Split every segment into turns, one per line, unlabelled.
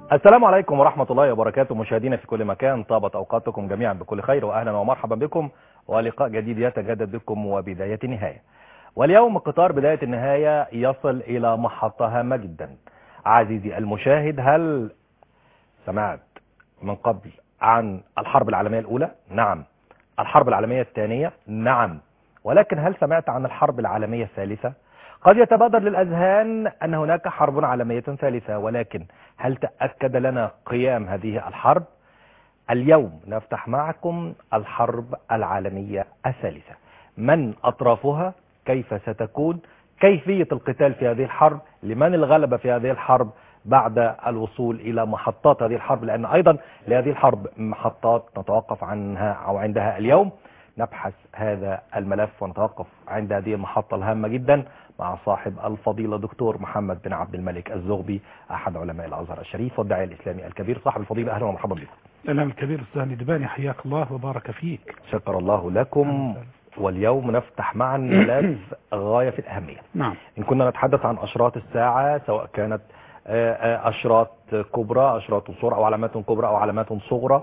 السلام عليكم ورحمة الله وبركاته مشاهدينا في كل مكان طابت أوقاتكم جميعا بكل خير وأهلا ومرحبا بكم ولقاء جديد يتجدد بكم وبداية نهاية واليوم قطار بداية النهاية يصل إلى محطة هامة جدا عزيزي المشاهد هل سمعت من قبل عن الحرب العالمية الأولى؟ نعم الحرب العالمية الثانية؟ نعم ولكن هل سمعت عن الحرب العالمية الثالثة؟ قد يتبادر للأذهان أن هناك حرب عالمية ثالثة ولكن هل تأكد لنا قيام هذه الحرب؟ اليوم نفتح معكم الحرب العالمية الثالثة من أطرافها؟ كيف ستكون؟ كيفية القتال في هذه الحرب؟ لمن الغلبة في هذه الحرب؟ بعد الوصول إلى محطات هذه الحرب لأن أيضا لهذه الحرب محطات نتوقف عنها أو عندها اليوم نبحث هذا الملف ونتوقف عند هذه المحطة الهامة جدا مع صاحب الفضيلة دكتور محمد بن عبد الملك الزغبي أحد علماء الأزهر الشريف والداعية الإسلامي الكبير صاحب الفضيلة أهلا ومرحبا بكم
الإمام الكبير أستاذ ندباني حياك الله وبارك فيك
شكر الله لكم واليوم نفتح معا ملف غاية في الأهمية
نعم
إن كنا نتحدث عن أشراط الساعة سواء كانت أشراط كبرى أشراط صغرى أو علامات كبرى أو علامات صغرى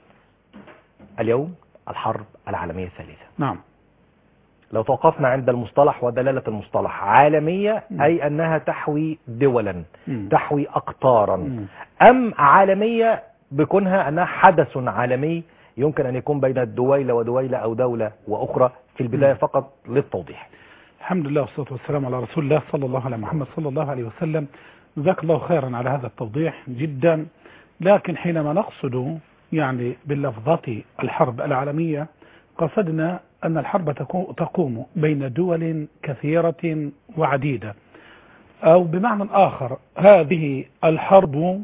اليوم الحرب العالمية الثالثة
نعم
لو توقفنا عند المصطلح ودلالة المصطلح عالمية
م.
أي أنها تحوي دولا
م.
تحوي أقطارا
م.
أم عالمية بكونها أنها حدث عالمي يمكن أن يكون بين الدويلة ودويلة أو دولة وأخرى في البداية
م.
فقط للتوضيح
الحمد لله والصلاة والسلام على رسول الله صلى الله على محمد صلى الله عليه وسلم جزاك الله خيرا على هذا التوضيح جدا لكن حينما نقصد يعني باللفظة الحرب العالمية قصدنا أن الحرب تقوم بين دول كثيرة وعديدة أو بمعنى آخر هذه الحرب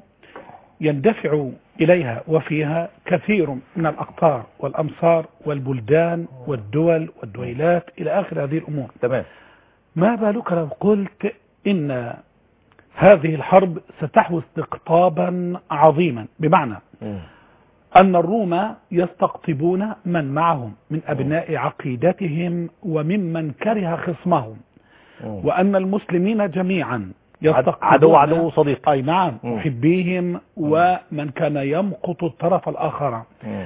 يندفع إليها وفيها كثير من الأقطار والأمصار والبلدان والدول والدويلات إلى آخر هذه الأمور
تمام
ما بالك لو قلت إن هذه الحرب ستحوي استقطابا عظيما بمعنى
م.
أن الروم يستقطبون من معهم من أبناء عقيدتهم وممن كره خصمهم
م.
وأن المسلمين جميعا
عد-
يستقطبون
عدو عدو صديق
أي نعم
م.
محبيهم ومن كان يمقت الطرف الآخر
م.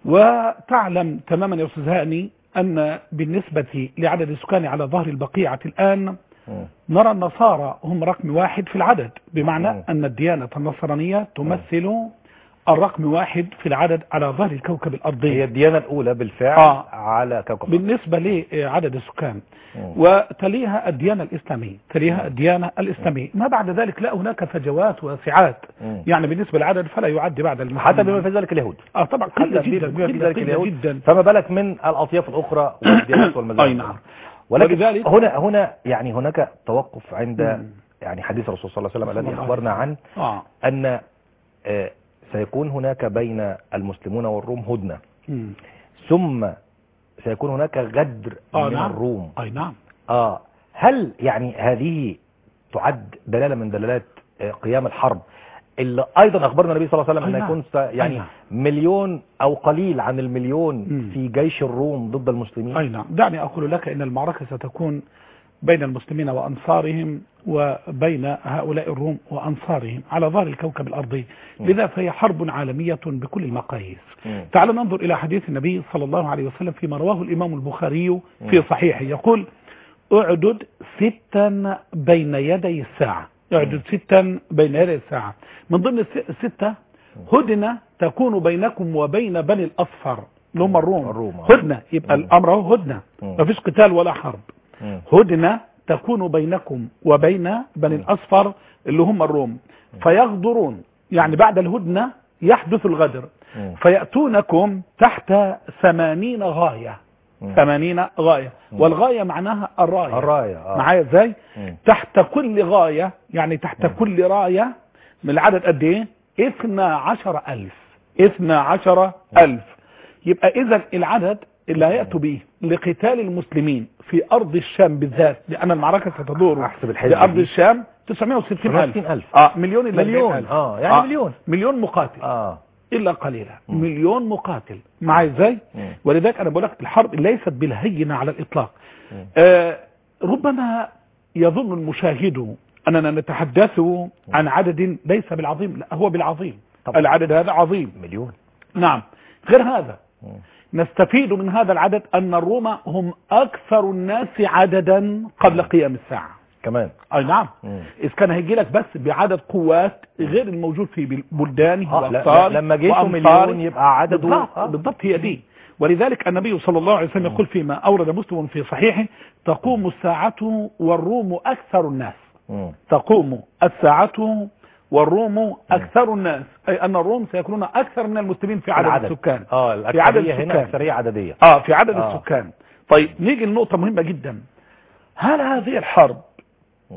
وتعلم تماما يا أستاذ هاني أن بالنسبة لعدد السكان على ظهر البقيعة الآن
م.
نرى النصارى هم رقم واحد في العدد بمعنى
مم.
أن الديانة النصرانية تمثل الرقم واحد في العدد على ظهر الكوكب
هي
الأرضي
الديانة الأولى بالفعل
آه.
على كوكب الأرض.
بالنسبة لعدد السكان
م.
وتليها الديانة الإسلامية تليها الديانة الإسلامية ما بعد ذلك لا هناك فجوات وسعات
م.
يعني بالنسبة للعدد فلا يعد بعد المسلمين
حتى بما في ذلك اليهود
آه طبعا قلة
حتى
جدا
بما في
قلة
ذلك
قلة
اليهود
جدا
فما بالك من الأطياف الأخرى والديانات والمذاهب
أي نعم
ولكن
ولذلك-
هنا هنا يعني هناك توقف عند
مم.
يعني حديث الرسول صلى الله عليه وسلم
صلى
الذي
الله
أخبرنا
عليه
عنه
آه.
أن آه، سيكون هناك بين المسلمون والروم هدنة
مم.
ثم سيكون هناك غدر
آه
من
نعم.
الروم
أي نعم
آه هل يعني هذه تعد دلالة من دلالات آه، قيام الحرب اللي أيضا أخبرنا النبي صلى الله عليه وسلم
أي
أن
نعم.
يكون س-
أي
يعني
نعم.
مليون أو قليل عن المليون
مم.
في جيش الروم ضد المسلمين
أي نعم دعني أقول لك إن المعركة ستكون بين المسلمين وأنصارهم وبين هؤلاء الروم وأنصارهم على ظهر الكوكب الأرضي لذا فهي حرب عالمية بكل المقاييس
مم.
تعال ننظر إلى حديث النبي صلى الله عليه وسلم فيما رواه الإمام البخاري في صحيحه يقول اعدد ستا بين يدي الساعة اعدد ستا بين يدي الساعة من ضمن الس- الستة هدنة تكون بينكم وبين بني الأصفر اللي هم الروم
الروم، آه.
هدنة يبقى
مم.
الأمر هو هدنة
مم.
ما فيش قتال ولا حرب
مم.
هدنة تكون بينكم وبين بني الأصفر اللي هم الروم فيغدرون يعني بعد الهدنة يحدث الغدر
مم.
فيأتونكم تحت ثمانين غاية
مم.
ثمانين غاية
مم.
والغاية معناها الراية
الراية آه.
معايا ازاي
مم.
تحت كل غاية يعني تحت كل راية من العدد قد ايه اثنا عشر الف اثنا عشر الف يبقى اذا العدد اللي هيأتوا به لقتال المسلمين في ارض الشام بالذات لان المعركة ستدور
أحسب الحسبة
في ارض
دي.
الشام 960 الف
960,000.
اه مليون الا
مليون
40,000.
اه يعني مليون
مليون مقاتل
اه
الا قليلا
مم.
مليون مقاتل معايا ازاي
مم.
ولذلك انا بقول لك الحرب ليست بالهينه على الاطلاق
مم.
آه ربما يظن المشاهد أننا نتحدث عن عدد ليس بالعظيم لا هو بالعظيم
طبعا.
العدد هذا عظيم
مليون
نعم غير هذا
مم.
نستفيد من هذا العدد أن الروم هم أكثر الناس عددا قبل قيام الساعة
كمان
أي نعم
مم.
إذ كان هيجي لك بس بعدد قوات غير الموجود في بلدانه
آه، لا-
وأمصاره
لا- لما جيته
وأمصاره.
مليون يبقى عدده
بالضبط,
آه.
بالضبط هي دي ولذلك النبي صلى الله عليه وسلم يقول فيما أورد مسلم في صحيحه تقوم الساعة والروم أكثر الناس
مم.
تقوم الساعة والروم أكثر الناس أي أن الروم سيكونون أكثر من المسلمين في عدد
العدد.
السكان
اه
في عدد
الأكثرية هنا
السكان.
أكثرية عددية
اه في عدد
آه.
السكان طيب نيجي لنقطة مهمة جدا هل هذه الحرب
مم.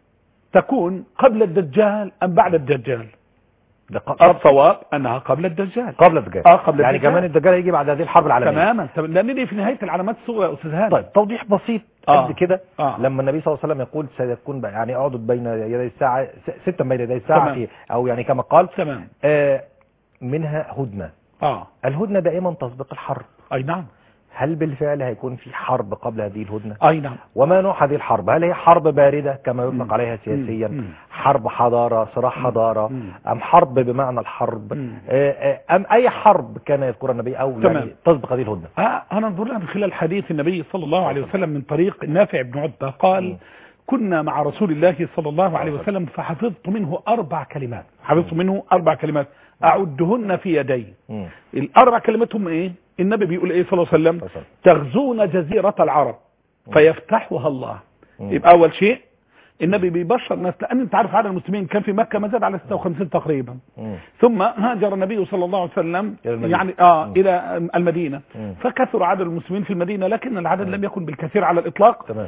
تكون قبل الدجال أم بعد الدجال
ده ق-
الصواب أنها قبل الدجال
قبل الدجال
آه، قبل
يعني
الدجال.
كمان الدجال هيجي بعد هذه الحرب العالمية
تماما تمام. لأن دي في نهاية العلامات الصغرى يا أستاذ هاني
طيب توضيح بسيط
آه.
قد كده
آه.
لما النبي صلى الله عليه وسلم يقول سيكون بقى- يعني اقعد بين يدي الساعة س- ستا بين يدي الساعة
تمام.
في او يعني كما قال
تمام
آه منها هدنة
اه
الهدنة دائما تسبق الحرب
أي نعم
هل بالفعل هيكون في حرب قبل هذه الهدنة
أي نعم
وما نوع هذه الحرب هل هي حرب باردة كما
مم.
يطلق عليها سياسيا
مم.
حرب حضارة صراع حضارة
مم.
أم حرب بمعنى الحرب
مم.
آه، آه، أم أي حرب كان يذكرها النبي أو
تمام.
يعني تسبق هذه الهدنة
آه أنا انظر لها من خلال حديث النبي صلى الله عليه وسلم من طريق نافع بن عتبة قال
مم.
كنا مع رسول الله صلى الله عليه وسلم فحفظت منه أربع كلمات حفظت منه أربع كلمات أعدهن في يدي
مم.
الأربع كلمات هم إيه النبي بيقول إيه صلى الله عليه وسلم
فصل.
تغزون جزيرة العرب فيفتحها الله
مم.
يبقى أول شيء النبي بيبشر الناس لأن أنت عارف عدد المسلمين كان في مكة ما زاد على 56 تقريبا
مم.
ثم هاجر النبي صلى الله عليه وسلم
إلى المدينة.
يعني آه
مم.
إلى المدينة
مم.
فكثر عدد المسلمين في المدينة لكن العدد لم يكن بالكثير على الإطلاق
تمام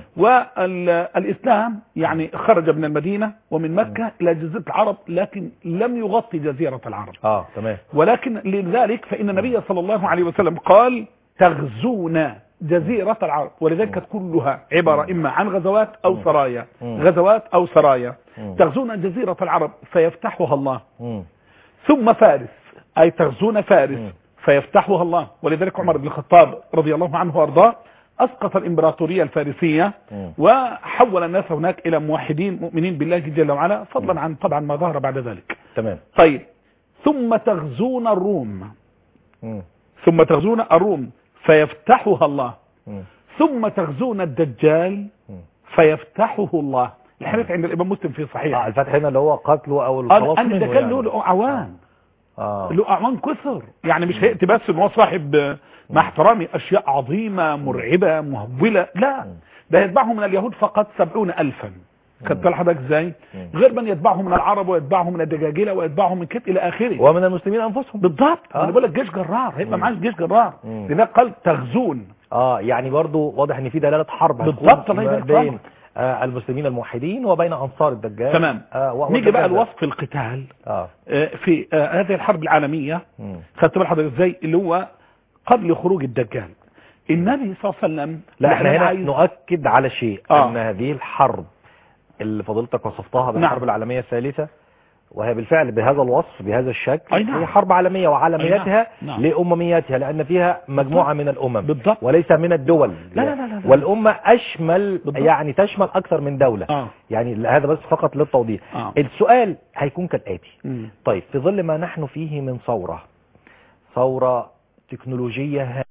والإسلام يعني خرج من المدينة ومن مكة إلى جزيرة العرب لكن لم يغطي جزيرة العرب
اه تمام
ولكن لذلك فإن النبي صلى الله عليه وسلم قال تغزون جزيرة العرب ولذلك كانت كلها عبارة إما عن غزوات أو سرايا
مم.
غزوات أو سرايا
مم.
تغزون جزيرة العرب فيفتحها الله
مم.
ثم فارس أي تغزون فارس
مم.
فيفتحها الله ولذلك عمر بن الخطاب رضي الله عنه وارضاه أسقط الإمبراطورية الفارسية
مم.
وحول الناس هناك إلى موحدين مؤمنين بالله جل وعلا فضلا عن طبعا ما ظهر بعد ذلك
تمام
طيب ثم تغزون الروم
مم.
ثم تغزون الروم فيفتحها الله
مم.
ثم تغزون الدجال
مم.
فيفتحه الله الحديث عند الإمام مسلم في
اه
صحيح
الفتح هنا اللي هو قتله او
قال
الخلاص
أن
منه
الدجال
يعني.
له له أعوان
اه
له أعوان كثر يعني مش هيأتي بس ان هو صاحب مع احترامي أشياء عظيمة مرعبة مهولة لا ده يتبعه من اليهود فقط سبعون ألفا خدت بالك حضرتك ازاي
مم.
غير من يتبعه من العرب ويتبعه من الدجاجلة ويتبعه من كده إلى آخره
ومن المسلمين انفسهم
بالضبط
آه.
انا بقول لك جيش جرار هيبقى
مم.
معاه جيش جرار
مم.
لذلك قال تغزون
اه يعني برضو واضح ان في دلاله حرب هتكون
بالضبط، الله يبارك
بين
فيك.
آه المسلمين الموحدين وبين انصار الدجال
تمام
آه و-
نيجي بقى
والدجال ده.
الوصف القتال
اه
آه، في آه، هذه الحرب العالمية
مم.
خدت بال حضرتك ازاي اللي هو قبل خروج الدجال النبي صلى الله عليه وسلم
لا احنا
يعني
هنا
عايز-
نؤكد على شيء
آه.
ان هذه الحرب اللي فضلتك وصفتها
نعم.
بالحرب العالميه الثالثه وهي بالفعل بهذا الوصف بهذا الشكل
أي نعم.
هي حرب عالميه وعالميتها
أي نعم. نعم.
لاممياتها لان فيها مجموعه من الامم
بالضبط.
وليس من الدول
لا لا لا لا لا.
والامه اشمل
بالضبط.
يعني تشمل اكثر من دوله
اه
يعني هذا بس فقط للتوضيح
آه.
السؤال هيكون كالاتي
مم.
طيب في ظل ما نحن فيه من ثورة ثورة تكنولوجية هائلة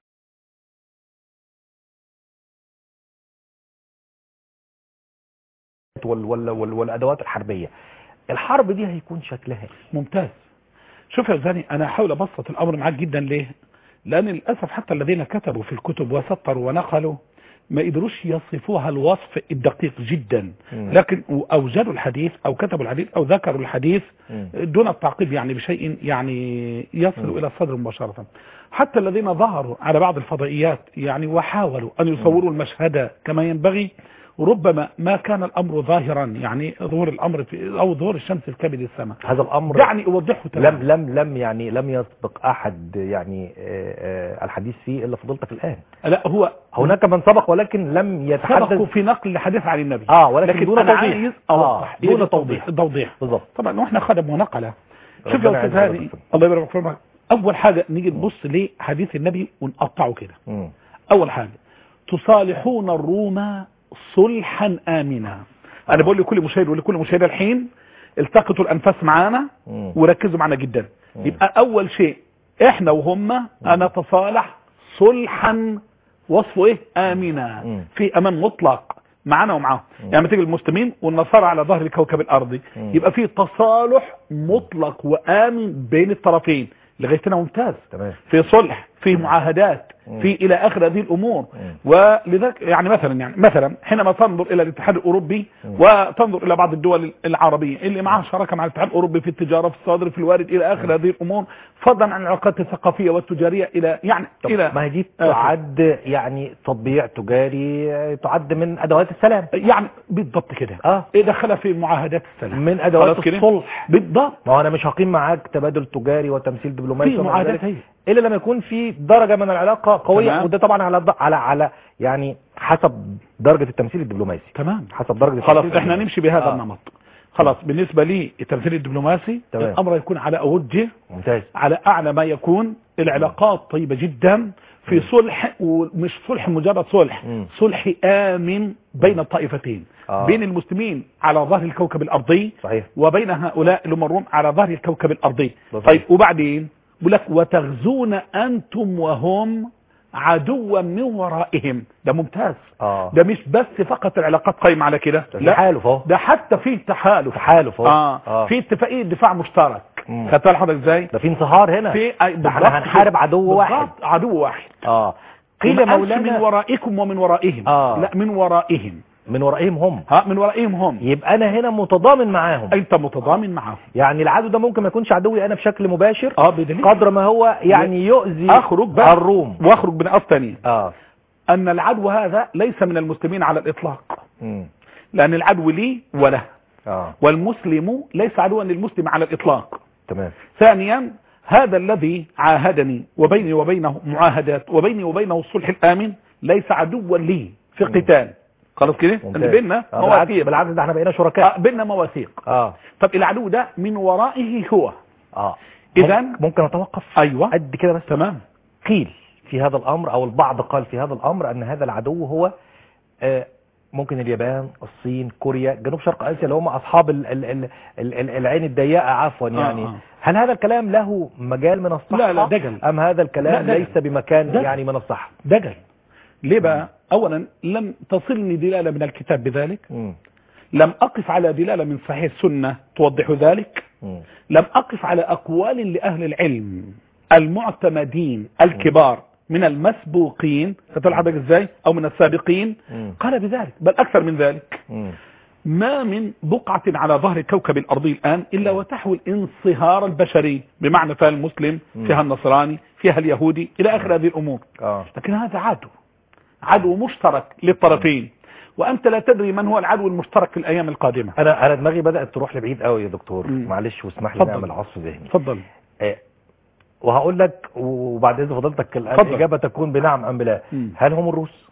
وال وال وال والأدوات الحربية الحرب دي هيكون شكلها إيه؟
ممتاز شوف يا زاني انا هحاول ابسط الامر معاك جدا ليه لان للاسف حتى الذين كتبوا في الكتب وسطروا ونقلوا ما قدروش يصفوها الوصف الدقيق جدا
مم.
لكن اوجدوا الحديث او كتبوا الحديث او ذكروا الحديث
مم.
دون التعقيب يعني بشيء يعني يصل
مم.
الى الصدر مباشرة حتى الذين ظهروا على بعض الفضائيات يعني وحاولوا ان يصوروا المشهد كما ينبغي ربما ما كان الامر ظاهرا يعني ظهور الامر في او ظهور الشمس في كبد السماء
هذا الأمر
دعني اوضحه تماما
لم لم لم يعني لم يسبق أحد يعني آه، آه، الحديث فيه إلا فضلتك الآن
لا هو
هناك من سبق ولكن لم
سبقوا
يتحدث
في نقل الحديث عن النبي
اه ولكن
لكن
دون
انا
توضيح
عايز
اه
اوضح
دون
دون
توضيح
توضيح توضيح
بالضبط
طبعا واحنا خدم ونقله شوف
ربنا
يا استاذ
يعز
هاني
وجل.
الله يبارك في عمرك اول حاجه نيجي نبص لحديث النبي ونقطعه كده
مم.
اول حاجه تصالحون الروم صلحا امنا انا بقول لكل مشاهد ولكل مشاهد الحين التقطوا الانفاس معانا
مم.
وركزوا معنا جدا
مم.
يبقى اول شيء احنا وهم نتصالح صلحا وصفه ايه امنا
مم.
في امان مطلق معانا ومعاهم
مم.
يعني لما تيجي المسلمين والنصارى على ظهر الكوكب الارضي
مم.
يبقى في تصالح مطلق وامن بين الطرفين لغايه هنا ممتاز
تمام
في صلح في معاهدات
مم.
في الى اخر هذه الامور
مم.
ولذلك يعني مثلا يعني مثلا حينما تنظر الى الاتحاد الاوروبي
مم.
وتنظر الى بعض الدول العربيه اللي معها شراكه مع الاتحاد الاوروبي في التجاره في الصادر في الوارد الى اخر هذه الامور فضلا عن العلاقات الثقافيه والتجاريه الى يعني
طب
الى
ما هي دي
آخر.
تعد يعني تطبيع تجاري تعد من ادوات السلام
يعني بالضبط كده
اه
ايه دخلها في معاهدات السلام
من ادوات
خلاص كده؟
الصلح
بالضبط
ما هو انا مش هقيم معاك تبادل تجاري وتمثيل دبلوماسي
في
وما
معاهدات
ذلك،
هي
الا لما يكون في درجه من العلاقه قويه
تمام.
وده طبعا على على على يعني حسب درجه التمثيل الدبلوماسي
تمام
حسب درجه
خلاص
التمثيل
احنا
الدبلوماسي.
نمشي بهذا
آه.
النمط خلاص بالنسبه لي التمثيل الدبلوماسي
تمام.
الامر يكون على اوجه
ممتاز
على اعلى ما يكون العلاقات طيبه جدا في
مم.
صلح ومش صلح مجرد صلح
مم.
صلح امن بين الطائفتين
آه.
بين المسلمين على ظهر الكوكب الارضي
صحيح
وبين هؤلاء اللي هم الروم على ظهر الكوكب الارضي
بالضبط.
طيب وبعدين بيقول لك وتغزون انتم وهم عدوا من ورائهم ده ممتاز
اه
ده مش بس فقط العلاقات قايمه على كده
ده في
لا
تحالف اهو
ده حتى في تحالف
تحالف اهو
اه في اتفاقيه دفاع مشترك
مم.
خدت بالك حضرتك ازاي
ده في انصهار هنا
في
ده احنا هنحارب عدو واحد
بالضبط، عدو واحد
اه قيل
قيل
مولانا
من ورائكم ومن ورائهم
آه.
لا من ورائهم
من ورائهم هم
ها من ورائهم هم
يبقى انا هنا متضامن معاهم
انت متضامن معهم
يعني العدو ده ممكن ما يكونش عدوي انا بشكل مباشر
اه بدليل
قدر ما هو يعني يؤذي
اخرج بقى
الروم
واخرج بنقاط ثانيه
اه
ان العدو هذا ليس من المسلمين على الاطلاق
مم.
لان العدو لي وله
اه
والمسلم ليس عدوا للمسلم على الاطلاق
تمام
ثانيا هذا الذي عاهدني وبيني وبينه معاهدات وبيني وبينه الصلح الامن ليس عدوا لي في
مم.
قتال خلاص كده
ممتاز.
ان بيننا
آه بالعكس
مواثيق
بالعكس ده احنا بقينا شركاء
آه، بيننا مواثيق
اه
طب العدو ده من ورائه هو
اه
إذن-
ممكن- ممكن اتوقف
ايوه
قد كده بس
تمام
قيل في هذا الامر او البعض قال في هذا الامر ان هذا العدو هو آه، ممكن اليابان الصين كوريا جنوب شرق اسيا اللي هم اصحاب ال ال ال ال ال العين الضيقه عفوا
آه،
يعني
آه.
هل هذا الكلام له مجال من الصحه
لا، لا، دجل.
ام هذا الكلام
لا، دجل.
ليس بمكان
دجل.
يعني من الصحه
دجل ليه بقى اولا لم تصلني دلاله من الكتاب بذلك
مم.
لم اقف على دلاله من صحيح السنه توضح ذلك
مم.
لم أقف على أقوال لأهل العلم المعتمدين الكبار من المسبوقين فتقول حضرتك ازاي او من السابقين
مم.
قال بذلك بل اكثر من ذلك
مم.
ما من بقعة على ظهر الكوكب الارضي الان الا وتحوي الانصهار البشري بمعنى فيها المسلم
مم.
فيها النصراني فيها اليهودي الى اخر هذه الامور
اه
لكن هذا عدو عدو مشترك للطرفين وانت لا تدري من هو العدو المشترك في الايام القادمة
انا انا دماغي بدات تروح لبعيد قوي يا دكتور
مم.
معلش واسمح لي
اتفضل.
نعمل عصف ذهني
تفضل
آه، وهقول لك وبعد اذن فضيلتك الآن
اتفضل.
الاجابه تكون بنعم ام بلا
مم.
هل هم الروس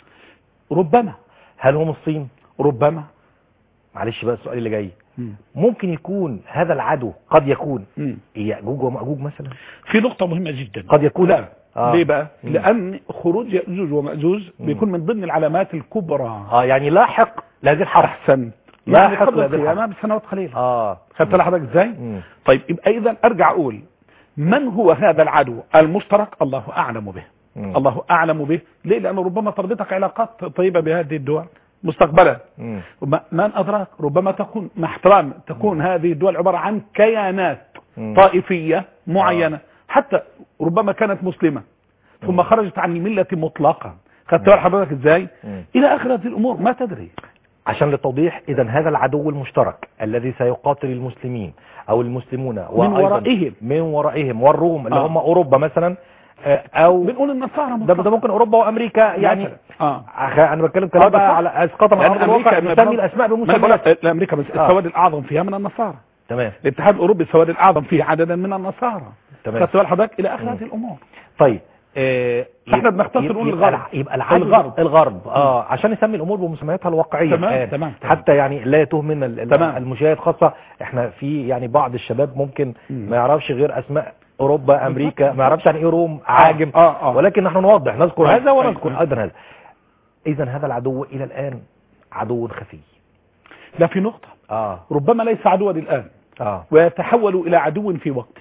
ربما
هل هم الصين
ربما
معلش بقى السؤال اللي جاي
مم.
ممكن يكون هذا العدو قد يكون
مم.
ياجوج وماجوج مثلا
في نقطة مهمة جدا
قد يكون
لا
آه.
ليه بقى
مم.
لان خروج يأجوج ومأجوج
مم.
بيكون من ضمن العلامات الكبرى
اه يعني لاحق لهذه الحرب
احسن
لا
يعني
حق
قبل
لهذه
القيامة
الحرب.
بسنوات قليلة
اه
خدت لحضرتك ازاي
مم.
طيب يبقى اذا ارجع اقول من هو هذا العدو المشترك الله اعلم به
مم.
الله اعلم به ليه لان ربما تربطك علاقات طيبة بهذه الدول مستقبلا
مم.
وما- من ادراك ربما تكون مع احترام تكون هذه الدول عبارة عن كيانات
مم.
طائفية معينة حتى ربما كانت مسلمة ثم
مم.
خرجت عن الملة مطلقا خدت بال حضرتك ازاي
مم.
الى اخر هذه الامور ما تدري
عشان للتوضيح اذا هذا العدو المشترك الذي سيقاتل المسلمين او المسلمون وأيضاً
ورائهم.
من ورائهم والروم اللي
آه.
هم اوروبا مثلا آه، او
بنقول النصارى
ده,
مطلقا
ده ممكن اوروبا وامريكا يعني
مثلاً. اه
أخ- انا بتكلم كلام
آه، ده
بقى
صح.
على اسقاطا على
لأن
ارض الواقع
أمريكا-
نسمي الاسماء
ما
بمسميات
بقول- الامريكا بس
آه.
السواد الاعظم فيها من النصارى
تمام
الاتحاد الاوروبي السواد الاعظم فيه عددا من النصارى
تمام
خدت بال حضرتك الى اخر
مم.
هذه الامور
طيب آه،
فإحنا
يبقى-
بنختصر
يبقى-
نقول
يبقى
الغرب.
الع- يبقى العدو
الغرب.
الغرب اه عشان نسمي الامور بمسمياتها الواقعيه
تمام،
الآن.
تمام، تمام.
حتى يعني لا يتوه منا ال- ال-
تمام.
المشاهد خاصه احنا في يعني بعض الشباب ممكن
مم.
ما يعرفش غير اسماء اوروبا امريكا ما يعرفش عن ايه روم عاجم
آه، آه.
ولكن نحن نوضح نذكر
آه،
هذا ونذكر
أيوة.
ايضا هذا اذا هذا العدو الى الان عدو خفي
لا في نقطة
اه
ربما ليس عدوا الآن
اه
ويتحول إلى عدو في وقته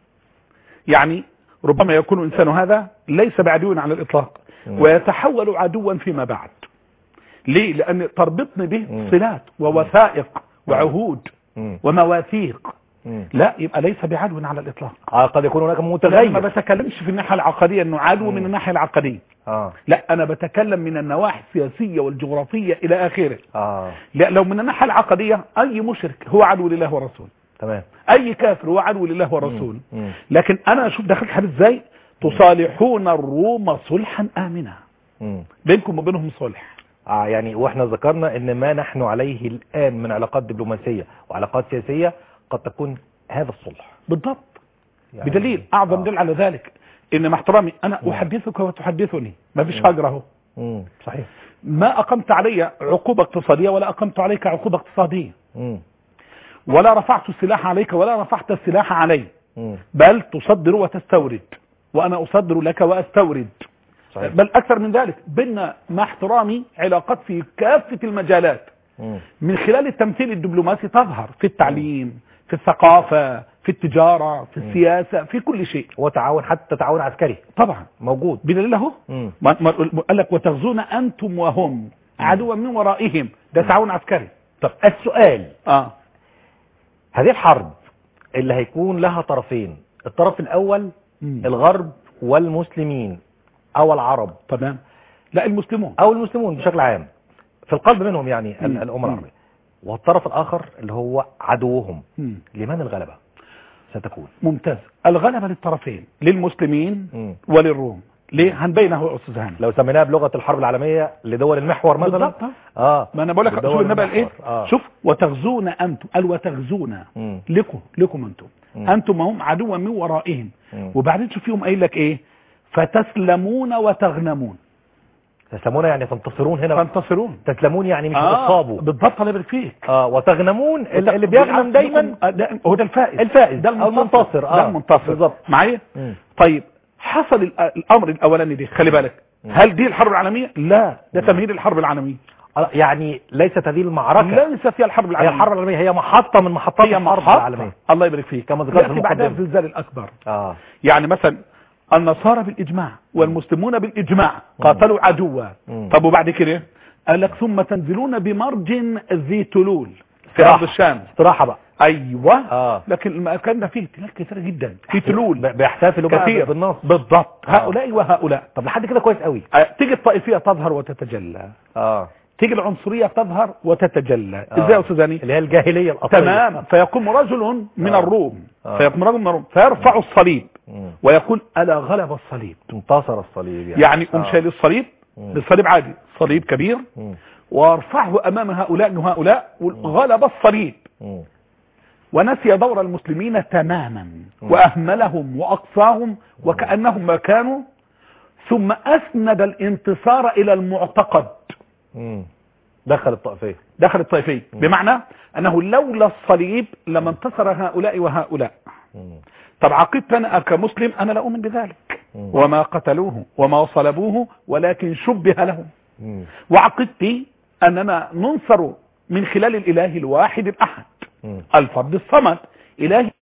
يعني ربما يكون الإنسان هذا ليس بعدو على الإطلاق
مم.
ويتحول عدوا فيما بعد ليه لأن تربطني به
مم.
صلات ووثائق وعهود
مم.
ومواثيق
مم.
لا يبقى ليس بعدو على الإطلاق
آه قد يكون هناك
لا ما
متغير
بتكلمش في الناحية العقدية انه عدو
مم.
من الناحية العقدية
اه
لا انا بتكلم من النواحي السياسية والجغرافية الى اخره
اه
لا لو من الناحية العقدية اي مشرك هو عدو لله ورسوله
تمام
اي كافر هو عدو لله ورسوله
مم. مم.
لكن انا اشوف دخلت حديث ازاي تصالحون الروم صلحا امنا
مم.
بينكم وبينهم صلح
آه يعني واحنا ذكرنا ان ما نحن عليه الان من علاقات دبلوماسيه وعلاقات سياسيه قد تكون هذا الصلح
بالضبط
يعني
بدليل اعظم
آه.
دليل على ذلك ان مع احترامي انا
مم.
احدثك وتحدثني ما فيش
مم.
هجر اهو
مم. صحيح
ما اقمت علي عقوبة اقتصادية ولا اقمت عليك عقوبة اقتصادية
مم.
ولا رفعت السلاح عليك ولا رفعت السلاح علي
مم.
بل تصدر وتستورد وانا اصدر لك واستورد
صحيح
بل اكثر من ذلك بيننا مع احترامي علاقات في كافة المجالات
مم.
من خلال التمثيل الدبلوماسي تظهر في التعليم في الثقافة في التجارة في السياسة في كل شيء
وتعاون حتى تعاون عسكري
طبعا
موجود
بدليل اهو
مم.
ما- ما- قال لك وتغزون انتم وهم عدوا من ورائهم ده تعاون عسكري
طب السؤال
اه
هذه الحرب اللي هيكون لها طرفين الطرف الاول
مم.
الغرب والمسلمين او العرب
تمام لا المسلمون
او المسلمون بشكل عام في القلب منهم يعني ال-
مم.
الامه
مم.
العربيه والطرف الاخر اللي هو عدوهم
مم.
لمن الغلبه ستكون
ممتاز الغلبة للطرفين للمسلمين
مم.
وللروم ليه هنبينه يا استاذ هاني
لو سميناها بلغه الحرب العالميه لدول المحور مثلا
بالضبط.
اه
ما انا بقول لك
لدول
شوف النبأ الايه
المحور. آه.
شوف وتغزون انتم قال وتغزون
مم.
لكم لكم انتم
مم.
انتم هم عدوا من ورائهم
مم.
وبعدين شوف فيهم قايل لك ايه فتسلمون وتغنمون
تسلمون يعني تنتصرون هنا
تنتصرون
تسلمون يعني مش
آه
بتصابوا
بالضبط الله يبارك فيك
اه وتغنمون اللي اللي بيغنم دايما
آه، ده هو ده الفائز
الفائز
ده
أو
المنتصر
المنتصر، آه.
ده المنتصر
بالظبط.
معايا
مم.
طيب حصل ال- الامر الاولاني دي خلي بالك
مم.
هل دي الحرب العالميه لا ده تمهيد الحرب العالميه
آه، يعني ليست هذه المعركه
ليس فيها الحرب
هي
العالميه
الحرب العالميه هي محطه من محطات
هي
الحرب
محطة
العالميه
الله يبارك فيك
كما ذكرت في
ياتي بعدها
المقدمه
الزلزال الاكبر
اه
يعني مثلا النصارى بالاجماع والمسلمون بالاجماع قاتلوا عدوا
مم.
طب وبعد كده قال لك ثم تنزلون بمرج ذي تلول في
استراحة.
ارض الشام
استراحه بقى
ايوه
اه
لكن المكان ده فيه تلال كثيره جدا في تلول
ب- بيحتفلوا بقى
كثير
بالنص
بالضبط
آه.
هؤلاء وهؤلاء
طب لحد كده كويس قوي
آه، تيجي الطائفيه تظهر وتتجلى
اه
تيجي العنصريه تظهر وتتجلى
آه.
ازاي يا استاذ هاني
اللي هي الجاهليه الاصليه
تماما فيقوم رجل من
آه.
الروم
آه.
فيقوم رجل من الروم فيرفع الصليب
مم.
ويقول الا غلب الصليب
انتصر الصليب يعني
يعني قوم
آه.
شايل الصليب
مم.
بالصليب عادي صليب كبير
مم.
وارفعه امام هؤلاء وهؤلاء غلب الصليب
مم.
ونسي دور المسلمين تماما واهملهم واقصاهم وكانهم ما كانوا ثم اسند الانتصار الى المعتقد
مم. دخل الطائفيه
داخل الطائفيه بمعنى انه لولا الصليب لما انتصر هؤلاء وهؤلاء
مم.
طب عقيدتي انا كمسلم انا لا اؤمن بذلك
مم.
وما قتلوه وما صلبوه ولكن شبه لهم
مم.
وعقيدتي اننا ننصر من خلال الاله الواحد الاحد
مم.
الفرد الصمد اله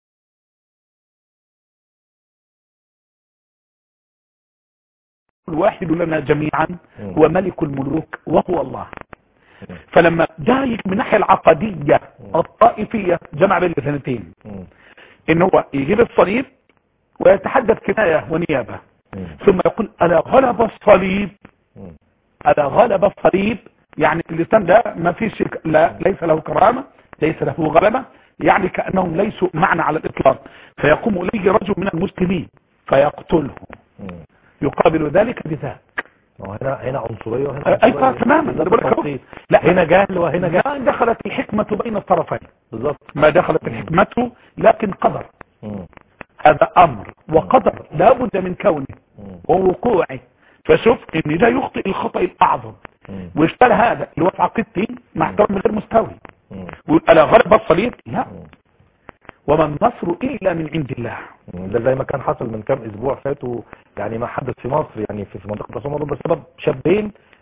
الواحد لنا جميعا
مم.
هو ملك الملوك وهو الله
مم.
فلما جاي من الناحيه العقديه الطائفيه جمع بين الاثنتين
مم.
ان هو يجيب الصليب ويتحدث كنايه ونيابه
مم.
ثم يقول الا غلب الصليب
مم.
الا غلب الصليب يعني الاسلام ده ما فيش لا ليس له كرامه ليس له غلبه يعني كانهم ليسوا معنا على الاطلاق فيقوم اليه رجل من المسلمين فيقتله
مم.
يقابل ذلك بذاك
هو هنا هنا عنصريه وهنا
أي
عنصرية.
تماما أنا بقول لك أهو.
بالتفصيل.
لا
هنا جهل وهنا جهل
ما دخلت الحكمه بين الطرفين
بالظبط
ما دخلت الحكمه لكن قدر
مم.
هذا امر وقدر لا بد من كونه
مم.
ووقوعه فشوف ان ده يخطئ الخطأ الاعظم
مم.
واشتغل هذا اللي هو في عقيدتي مع احترام غير مستوي
مم.
ويقول الا غلب الصليب لا
مم.
وما النصر الا من عند الله
ده زي ما كان حصل من كام اسبوع فاتوا يعني ما حدث في مصر يعني في في منطقه راس الموضوع بسبب شابين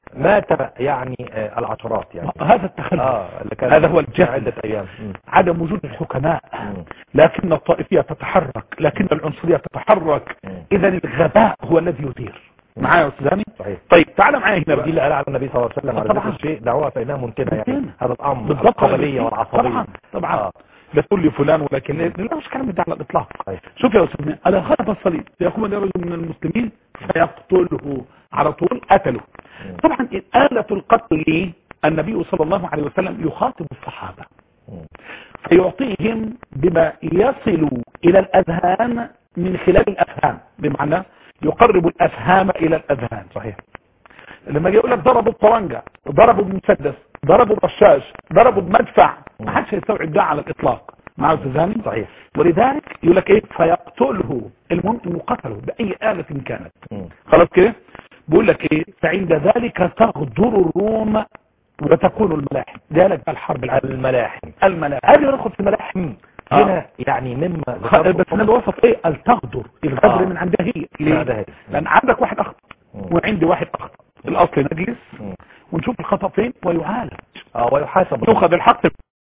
مات يعني آه، العشرات يعني
هذا التخلف
اه اللي كان
هذا هو الجهل.
عدة ايام مم.
عدم وجود الحكماء
مم.
لكن الطائفية تتحرك لكن العنصرية تتحرك
مم.
اذا الغباء هو الذي يدير معايا يا استاذ هاني
صحيح
طيب تعال معايا هنا
دي
بقى
اللي قال على النبي صلى الله عليه وسلم على
طبعاً.
ذكر الشيء دعوها فانها منتنه يعني
منتنة.
هذا الامر
بالضبط
القبليه والعصبيه
طبعا طبعا
آه.
لا تقول لي فلان ولكن لا مش كلام ده على الاطلاق
طيب.
شوف يا استاذ على غلب الصليب يقوم رجل من المسلمين فيقتله على طول قتله
مم.
طبعا آلة القتل النبي صلى الله عليه وسلم يخاطب الصحابة
مم.
فيعطيهم بما يصل إلى الأذهان من خلال الأفهام بمعنى يقرب الأفهام إلى الأذهان
صحيح
لما يقول لك ضربوا بطرنجة ضربوا بمسدس ضربوا برشاش ضربوا بمدفع ما حدش هيستوعب ده على الإطلاق مع التزامي
صحيح
ولذلك يقول لك ايه فيقتله المهم انه قتله بأي آلة كانت
مم.
خلاص كده بيقول لك ايه فعند ذلك تغدر الروم وتكون الملاحم ذلك بقى الحرب العالمية
الملاحم
الملاحم قبل ما ندخل في الملاحم
هنا يعني مما
خ- بس انا بوصف ايه التغدر الغدر
آه.
من عندها هي
من
ليه؟
عندها هي.
لان عندك واحد اخطا
مم.
وعندي واحد اخطا الاصل نجلس
مم.
ونشوف الخطا فين ويعالج
اه ويحاسب
يؤخذ الحق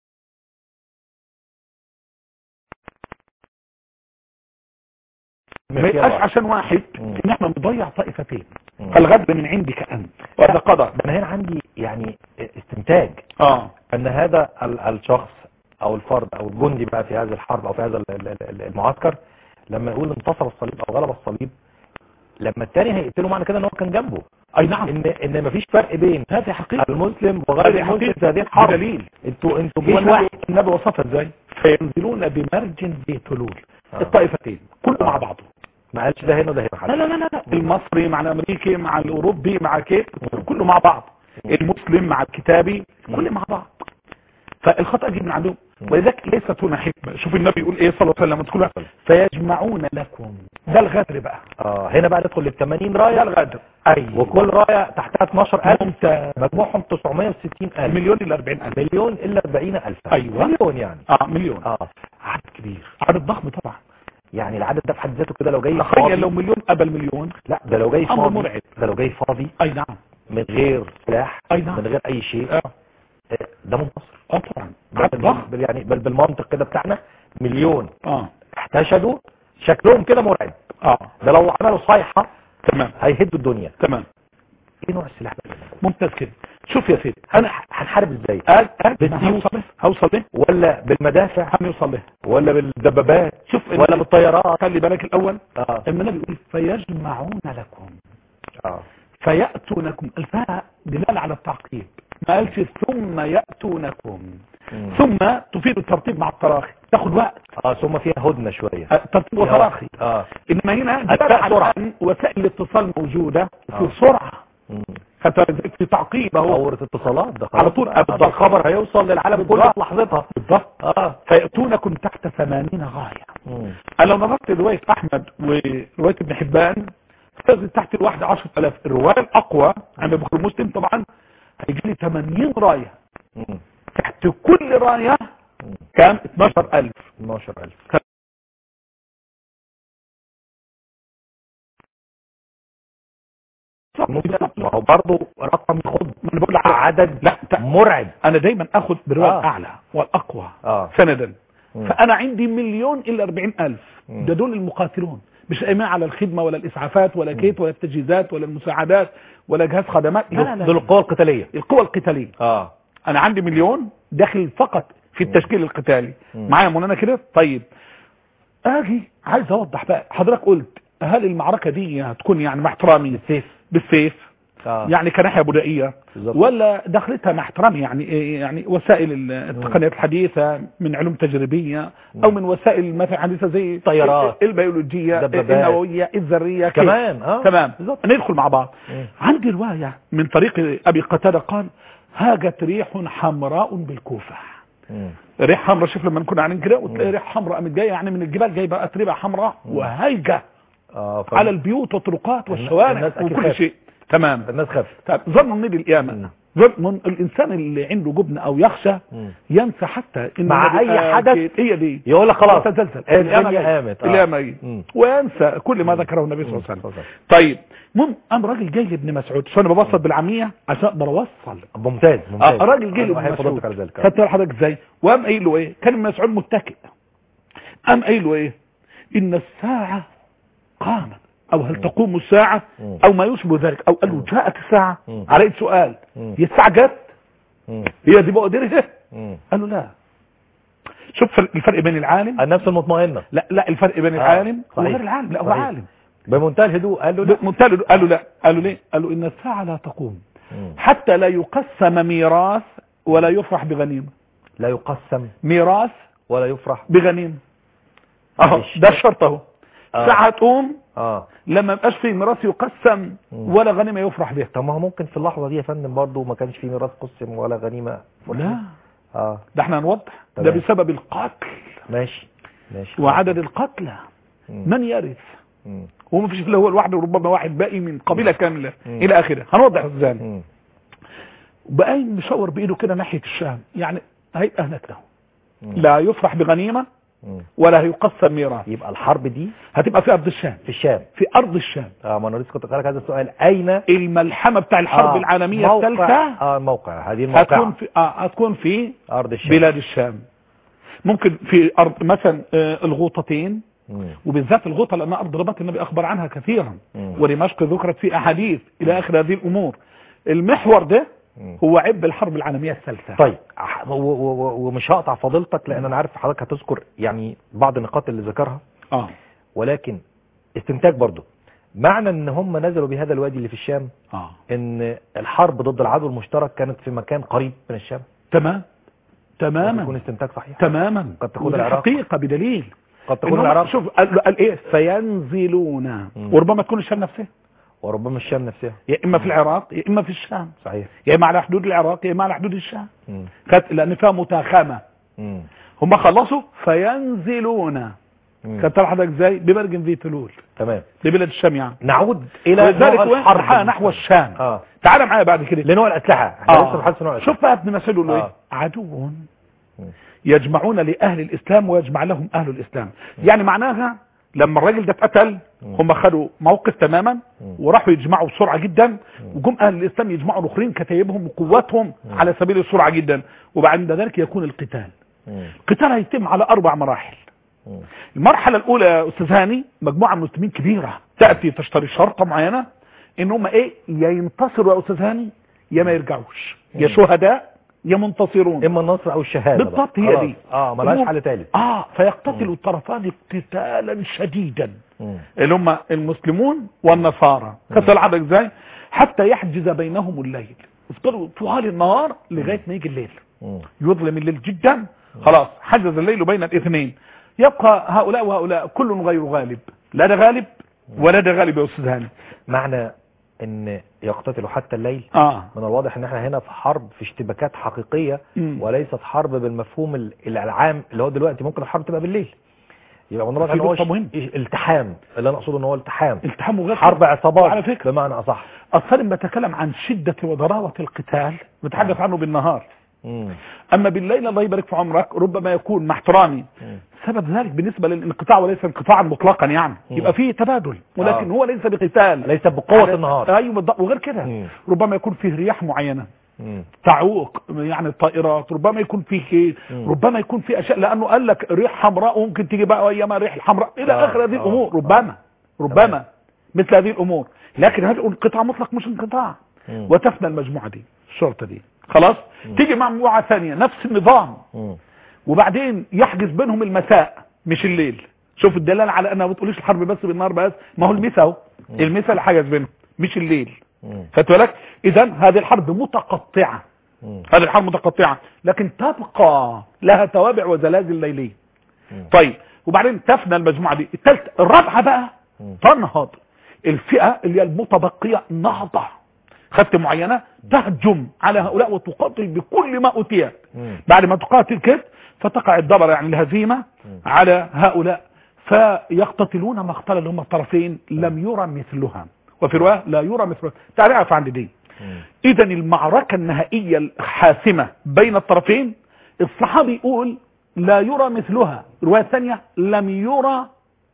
ما يبقاش عشان واحد
مم.
ان احنا نضيع طائفتين
مم.
الغدر من عندك انت وهذا قدر
ده انا هنا عندي يعني استنتاج
اه
ان هذا ال- الشخص او الفرد او الجندي بقى في هذه الحرب او في هذا ال- ال- ال- المعسكر لما يقول انتصر الصليب او غلب الصليب لما التاني هيقتله معنى كده ان هو كان جنبه
اي نعم
ان ان مفيش فرق بين
هذه حقيقة
المسلم وغير
هذه
المسلم
حقيقة
في هذه الحرب
بدليل
انتوا انتوا
هو
جيش
النبي,
واحد
النبي وصفها ازاي فينزلون بمرج ذي تلول
آه.
الطائفتين كله
آه.
مع بعضه
ما قالش ده هنا وده هنا
لا
حد
لا لا لا لا. المصري مع الامريكي مع الاوروبي مع كيف كله مع بعض المسلم مع الكتابي كله مع بعض فالخطأ جه من عندهم ولذلك ليست هنا حكمة شوف النبي يقول ايه صلى الله عليه وسلم تقول فيجمعون لكم ده الغدر بقى
اه هنا بقى ندخل لل 80
ده
رايه
الغدر اي
وكل رايه تحتها 12000
ممتاز
مجموعهم 960000
مليون الى 40000
مليون الا 40000
أيوة.
مليون يعني
اه مليون
اه
عدد كبير عدد ضخم طبعا
يعني العدد ده في حد ذاته كده لو جاي
تخيل
فاضي
لو مليون قبل مليون
لا ده لو جاي
أمر
فاضي
مرعب.
ده لو جاي فاضي
اي نعم
من غير سلاح
أي نعم.
من غير اي شيء
اه
آه، ده منتصر
اه طبعا
ده
عدد ضخم
بال- يعني بل بالمنطق كده بتاعنا مليون
اه
احتشدوا شكلهم كده مرعب
اه
ده لو عملوا صيحة
تمام
هيهدوا الدنيا
تمام
ايه نوع السلاح ده
ممتاز كده شوف يا سيدي
انا هنحارب ازاي
قال قال
بالسيوف.
هوصل له هوصل له
ولا بالمدافع
هنوصل له
ولا بالدبابات
شوف
ولا بالطيارات
خلي بالك الاول
اه
لما النبي يقول فيجمعون لكم
اه
فيأتونكم الفاء دلالة على التعقيب ما قالش ثم يأتونكم
مم.
ثم تفيد الترتيب مع التراخي تاخد وقت
اه ثم فيها هدنة شوية
آه، ترتيب وتراخي
اه
انما هنا
الفاء
دلالة على
سرعة.
أن وسائل الاتصال موجودة
آه.
في سرعة
مم.
حتى في تعقيب اهو
دورة اتصالات ده
على طول.
آه، ده الخبر هيوصل للعالم كله
بالضبط.
في لحظتها
بالضبط
اه
فيأتونكم تحت ثمانين غاية
مم.
أنا لو نظرت رواية أحمد ورواية ابن حبان تجد تحت الواحدة عشرة ألاف الرواية الأقوى عند بخاري مسلم طبعا هيجي لي 80 راية
مم.
تحت كل راية
مم.
كام 12000
12000 ما هو برضه رقم يخض
ما انا بقول على
عدد
لا ت-
مرعب
انا دايما اخذ بالروايه
آه.
الاعلى والاقوى
اه
سندا
مم.
فانا عندي مليون الا 40000
مم.
ده دول المقاتلون مش قايمين على الخدمه ولا الاسعافات ولا كيت ولا التجهيزات ولا المساعدات ولا جهاز خدمات لا لا لا
دول القوى القتالية
القوى القتاليه
اه
انا عندي مليون داخل فقط في التشكيل القتالي
مم.
معايا مولانا كده طيب اجي عايز اوضح بقى حضرتك قلت هل المعركه دي هتكون يعني مع احترامي
السيف
بالسيف
اه
يعني كناحيه بدائيه
بالظبط.
ولا دخلتها مع احترامي يعني إيه يعني وسائل ال- التقنيات الحديثه من علوم تجريبيه او من وسائل مثلا حديثه زي
طيارات.
البيولوجيه
دبابات.
النوويه الذريه كيف؟
كمان اه
تمام
بالظبط.
ندخل مع بعض
مم.
عندي روايه من طريق ابي قتاده قال هاجت ريح حمراء بالكوفه
مم.
ريح حمراء شوف لما نكون عاملين كده وتلاقي ريح حمراء قامت جايه يعني من الجبال جايبه اتربه حمراء وهايجه
اه ف...
على البيوت والطرقات والشوارع
الناس أكيد
وكل
خافت.
شيء تمام
الناس خافت
طيب ظن النبي القيامة
مم.
من الانسان اللي عنده جبن او يخشى
مم.
ينسى حتى ان
مع
النبي
أي
قال
حدث
كده. هي دي
يقول لك خلاص
تزلزل
الدنيا قامت آه.
القيامة هي.
مم.
وينسى كل ما ذكره النبي صلى الله عليه وسلم طيب المهم قام راجل جاي لابن مسعود عشان انا ببسط بالعاميه عشان اقدر اوصل
ممتاز ممتاز
اه راجل جه
أنا
لابن
بحب
مسعود
فضلتك على ذلك آه.
خدت بالك حضرتك ازاي وقام قايل له ايه كان ابن مسعود متكئ قام قايل له ايه ان الساعه قامت او هل تقوم الساعه
مم.
او ما يشبه ذلك او قال له جاءت الساعه
مم.
عليه سؤال
مم.
هي الساعه جت
مم.
هي دي بقدرها
مم.
قال له لا شوف فرق- الفرق بين العالم
النفس المطمئنة
لا لا الفرق بين
آه،
العالم
صحيح.
وغير العالم لا هو
صحيح.
عالم
بمنتهى الهدوء قال له لا
منتهى الهدوء. قال له لا قال له ليه قال له ان الساعه لا تقوم
مم.
حتى لا يقسم ميراث ولا يفرح بغنيمه
لا يقسم
ميراث
ولا يفرح
بغنيمه اهو
معلش.
ده الشرط اهو
آه.
ساعه تقوم
اه
لما يبقاش فيه ميراث يقسم
مم.
ولا غنيمه يفرح بها
طب ما هو ممكن في اللحظة دي يا فندم برضه ما كانش في ميراث قسم ولا غنيمة
لا
اه
ده احنا هنوضح ده
تمام.
بسبب القتل
ماشي ماشي
وعدد القتلى
مم.
من يرث
مم.
وما فيش الا هو لوحده وربما واحد باقي من قبيله كامله
مم.
الى اخره هنوضح ازاي
مم.
بقى مشاور بايده كده ناحيه الشام يعني هيبقى هناك له
مم.
لا يفرح بغنيمه
مم.
ولا هيقسم ميراث
يبقى الحرب دي
هتبقى في ارض الشام
في الشام
في ارض الشام
اه ما انا لسه كنت اسالك هذا السؤال اين
الملحمه بتاع الحرب
آه،
العالميه
موقع-
الثالثه
اه الموقع هذه
هتكون
الموقع
في آه هتكون في
ارض الشام
بلاد الشام ممكن في ارض مثلا آه الغوطتين
مم.
وبالذات الغوطه لانها ارض رباط النبي اخبر عنها كثيرا
مم.
ودمشق ذكرت في احاديث الى اخر هذه الامور المحور ده
مم.
هو عب الحرب العالميه الثالثه
طيب ح- و- و- و- ومش هقطع فضيلتك لان انا عارف حضرتك هتذكر يعني بعض النقاط اللي ذكرها
اه
ولكن استنتاج برضو معنى ان هم نزلوا بهذا الوادي اللي في الشام
اه
ان الحرب ضد العدو المشترك كانت في مكان قريب من الشام
تمام
قد يكون
تماما
استنتاج صحيح
تماما
قد تكون
ودي
العراق.
حقيقه بدليل
قد تكون
إنهم-
العراق
شوف قال, قال ايه فينزلون
مم.
وربما تكون الشام نفسها
وربما الشام نفسها
يا اما في العراق يا اما في الشام
صحيح
يا اما على حدود العراق يا اما على حدود الشام
مم.
خدت لان فيها متاخمه
مم.
هم خلصوا فينزلون
مم.
خدت حضرتك ازاي ببرج ذي تلول
تمام
لبلاد الشام يعني
نعود الى
ولذلك
نوع
وين
الحرب
راح نحو الشام
اه
تعال معايا بعد كده
لنوع الاسلحه احنا لسه بنحدث في نوع الاسلحه
شوف بقى ابن مسعود يقول له
آه.
ايه عدو
مم.
يجمعون لاهل الاسلام ويجمع لهم اهل الاسلام يعني معناها لما الراجل ده اتقتل
مم.
هم خدوا موقف تماما
مم.
وراحوا يجمعوا بسرعه جدا وجم اهل الاسلام يجمعوا الاخرين كتايبهم وقواتهم على سبيل السرعه جدا وبعد ذلك يكون القتال
مم.
القتال هيتم على اربع مراحل
مم.
المرحله الاولى يا استاذ هاني مجموعه من المسلمين كبيره تاتي تشتري شرطه معينه ان هم ايه يا ينتصروا يا استاذ هاني يا ما يرجعوش يا
مم.
شهداء يا منتصرون
اما النصر او الشهاده بقى.
بالضبط هي
خلاص.
دي
اه ملهاش
المهم-
حل ثالث
اه فيقتتل الطرفان قتالا شديدا
مم.
اللي هم المسلمون والنصارى خدت العدد ازاي حتى يحجز بينهم الليل يفضلوا طوال النهار لغايه ما يجي الليل
مم.
يظلم الليل جدا خلاص حجز الليل بين الاثنين يبقى هؤلاء وهؤلاء كل غير غالب لا ده غالب ولا ده غالب يا استاذ هاني
معنى ان يقتتلوا حتى الليل
اه
من الواضح ان احنا هنا في حرب في اشتباكات حقيقية
مم.
وليست حرب بالمفهوم ال- العام اللي هو دلوقتي ممكن الحرب تبقى بالليل يبقى من الواضح
في
ان هو
نقطة
ش-
مهمة.
التحام اللي انا اقصده ان هو التحام
التحام وغير
حرب عصابات
على فكرة
بمعنى اصح
اصلا بتكلم عن شدة وضراوة القتال بتحدث عنه بالنهار
مم.
اما بالليل الله يبارك في عمرك ربما يكون مع احترامي
مم.
سبب ذلك بالنسبة للانقطاع وليس انقطاعا مطلقا يعني
مم.
يبقى فيه تبادل ولكن
آه.
هو ليس بقتال
ليس بقوة
على-
النهار
ايوه بالضبط وغير كده
مم.
ربما يكون فيه رياح معينة
مم.
تعوق يعني الطائرات ربما يكون فيه إيه؟
مم.
ربما يكون فيه اشياء لانه قال لك ريح حمراء وممكن تيجي بقى ايام ريح الحمراء الى
آه،
اخر هذه
آه،
الامور
آه.
ربما ربما
تمام.
مثل هذه الامور لكن هذا انقطاع مطلق مش انقطاع
مم.
وتفنى المجموعه دي الشرطه دي خلاص
مم.
تيجي مع مجموعه ثانيه نفس النظام
مم.
وبعدين يحجز بينهم المساء مش الليل شوف الدلاله على انها ما بتقوليش الحرب بس بالنهار بس ما هو المساء اهو
مم.
المساء اللي حجز بينهم مش الليل
مم.
خدت بالك اذا هذه الحرب متقطعه
مم.
هذه الحرب متقطعة لكن تبقى لها توابع وزلازل ليلية
مم.
طيب وبعدين تفنى المجموعة دي الثالثة الرابعة بقى
مم.
تنهض الفئة اللي هي المتبقية نهضة خدت معينة تهجم على هؤلاء وتقاتل بكل ما أوتيت
مم.
بعد ما تقاتل كده فتقع الضبر يعني الهزيمة
مم.
على هؤلاء فيقتتلون مقتل اللي هم الطرفين لم يرى مثلها وفي رواية لا يرى مثلها تعرف عند دي
مم.
اذا المعركة النهائية الحاسمة بين الطرفين الصحابي يقول لا يرى مثلها الرواية الثانية لم يرى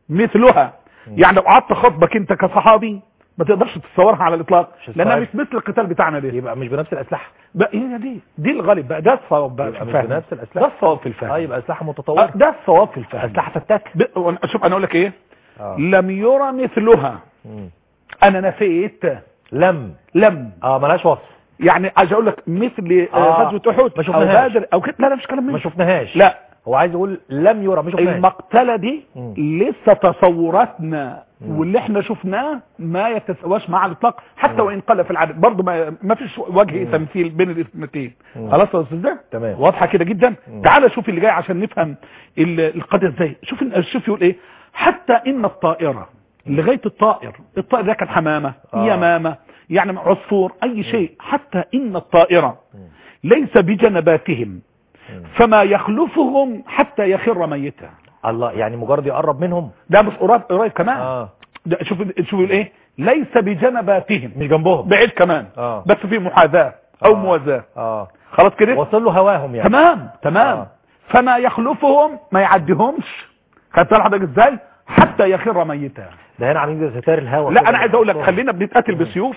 مثلها يعني لو قعدت خطبك انت كصحابي ما تقدرش تتصورها على الاطلاق
مش
لانها
الصحابي.
مش مثل القتال بتاعنا ده
يبقى مش بنفس الاسلحه
بقى هي دي دي الغالب بقى ده الصواب بقى
يبقى
في
مش
الفهم
بنفس
ده
الاسلحه
الصواب في الفهم
اه يبقى اسلحه
آه،
متطوره
ده الصواب في الفهم
اسلحه فتاك
ب- وأنا- شوف انا اقول لك ايه
اه
لم يرى مثلها
مم.
انا نفيت
لم
لم
اه ملهاش وصف
يعني عايز اقول لك مثل آه،
آه،
غزوه احد
ما
او
شفناهاش.
بدر او كده لا لا مش كلام
ما
منه
شفناهاش
لا
هو عايز يقول لم يرى ما شفناهاش
المقتله دي
مم.
لسه تصوراتنا
مم.
واللي احنا شفناه ما يتساواش مع الاطلاق حتى
مم.
وان قل في العدد برضه ما, ما فيش وجه
مم.
تمثيل بين الاثنتين
مم.
خلاص يا استاذ ده
تمام
واضحه كده جدا
مم.
تعال شوف اللي جاي عشان نفهم ال- القضيه ازاي شوف ال- شوف يقول ايه حتى ان الطائره لغايه الطائر الطائر ده كان حمامه
آه.
يمامه يعني عصفور اي شيء حتى ان الطائره
مم.
ليس بجنباتهم
مم.
فما يخلفهم حتى يخر ميتا
الله يعني مجرد يقرب منهم
ده مش قريب قريب كمان
اه
ده شوف شوف يقول ايه ليس بجنباتهم
مش جنبهم
بعيد كمان
اه
بس في محاذاه او
آه.
موازاه
اه
خلاص كده
وصل له هواهم يعني
تمام تمام
آه.
فما يخلفهم ما يعديهمش خدت بالك حضرتك ازاي حتى يخر ميتا
ده هنا عاملين زي ستار الهوا
لا
كده.
انا عايز اقول لك خلينا بنتقاتل بسيوف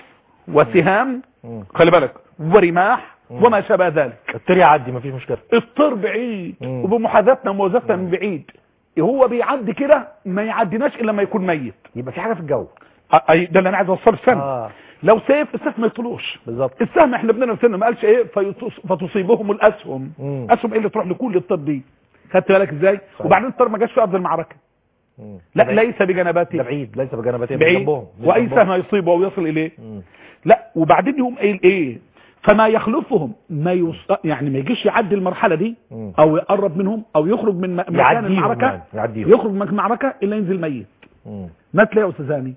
وسهام
مم.
خلي بالك ورماح
مم.
وما شابه ذلك
الطير يعدي مفيش مشكله
الطير بعيد
مم.
وبمحاذاتنا وموازاتنا من بعيد هو بيعدي كده ما يعديناش الا لما يكون ميت
يبقى في حاجه في الجو
أ- أي ده اللي انا عايز اوصله السنه
اه
لو سيف السيف ما يطلوش
بالظبط
السهم احنا ابننا السنه ما قالش ايه فيتص- فتصيبهم الاسهم
مم.
اسهم ايه اللي تروح لكل الطير دي خدت بالك ازاي
صحيح.
وبعدين الطير ما جاش في ارض المعركه
مم.
لا
ده بعيد.
ليس بجنباته
ده بعيد ليس بجنباتهم
بعيد
جنبهم مش
واي
جنبهم.
سهم يصيبه او يصل اليه
مم.
لا وبعدين يقوم قايل ايه فما يخلفهم ما يص... يعني ما يجيش يعدي المرحله دي
مم.
او يقرب منهم او يخرج من م- مكان
يعديهم
المعركه
يعني يعديهم
يخرج من المعركه الا ينزل ميت
مم.
مات ليه يا استاذ هاني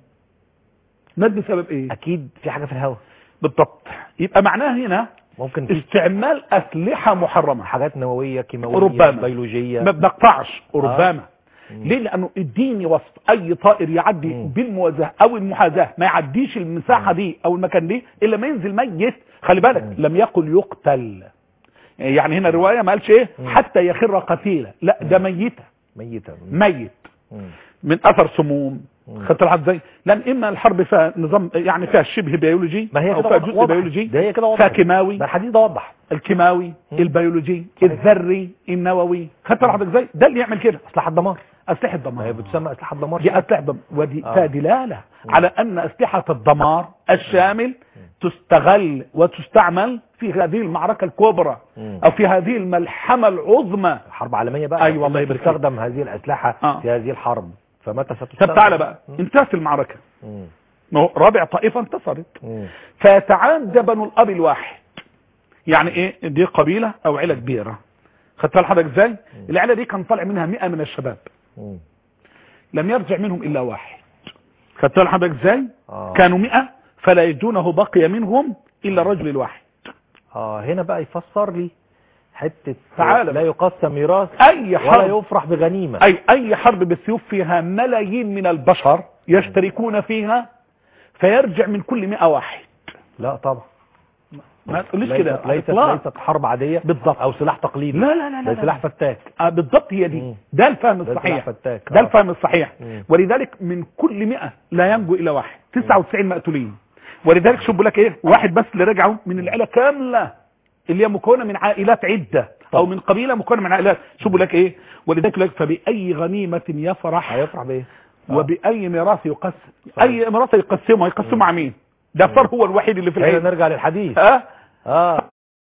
مات بسبب ايه
اكيد في حاجه في الهوا
بالضبط يبقى معناه هنا
ممكن في
استعمال اسلحه محرمه
حاجات نوويه كيماويه
ربما.
بيولوجيه
ما بنقطعش ربما
مم.
ليه لانه اديني وصف اي طائر يعدي
مم.
بالموازاه او المحاذاه ما يعديش المساحه دي او المكان دي الا ما ينزل ميت خلي بالك
مم.
لم يقل يقتل يعني هنا الروايه ما قالش ايه
مم.
حتى يخر قتيلا لا ده ميته
ميته
ميت
مم.
من اثر سموم
مم.
خدت الحد ازاي لان اما الحرب فيها نظام يعني فيها شبه بيولوجي
ما هي
او
كده
فيها
وضح-
جزء
وضحت.
بيولوجي
ده هي كده
فيها
وضحت
كيماوي
ده الحديث ده وضح
الكيماوي
مم.
البيولوجي
صحيح.
الذري النووي خدت الحد ازاي ده اللي يعمل كده
اسلحه دمار
اسلحه
ما هي
دمار
بتسمى اسلحه دمار
دي اسلحه دمار ودي
آه.
فيها دلاله
مم.
على ان اسلحه الدمار الشامل تستغل وتستعمل في هذه المعركه الكبرى
مم.
او في هذه الملحمه العظمى
حرب عالميه بقى
أيوة، الله يبارك فيك.
تستخدم هذه الاسلحه
آه.
في هذه الحرب فمتى ستستخدم
طب تعالى بقى
مم.
انتهت المعركه
مم.
ما هو رابع طائفه انتصرت
مم.
فيتعادى بنو الاب الواحد يعني ايه دي قبيله او عيله كبيره خدت بالك حضرتك ازاي العيله دي كان طالع منها 100 من الشباب
مم.
لم يرجع منهم الا واحد خدت بالك حضرتك ازاي
آه.
كانوا 100 فلا يجدونه بقي منهم الا الرجل الواحد
اه هنا بقى يفسر لي حته
تعالى
لا يقسم ميراث
اي
ولا
حرب
يفرح بغنيمه
اي اي حرب بالسيوف فيها ملايين من البشر يشتركون فيها فيرجع من كل 100 واحد
لا طبعا
ما تقوليش
ليست
كده
ليست,
إطلاق.
ليست حرب عاديه
بالضبط
او سلاح تقليدي
لا لا لا لا,
ده سلاح
لا.
فتاك
آه بالضبط هي دي
مم.
ده الفهم
ده
الصحيح
سلاح فتاك
ده
آه.
الفهم الصحيح
مم.
ولذلك من كل 100 لا ينجو الا واحد 99 مقتولين ولذلك شوف بيقول لك ايه واحد بس اللي رجعوا من العيله كامله اللي هي مكونه من عائلات عده او من قبيله مكونه من عائلات شوف بيقول لك ايه ولذلك يقول لك فباي غنيمه يفرح
هيفرح بايه آه.
وباي ميراث يقسم
صحيح.
اي ميراث يقسمه يقسمه مع مين ده صار هو الوحيد اللي في
هنا
العيله
نرجع للحديث
ها
اه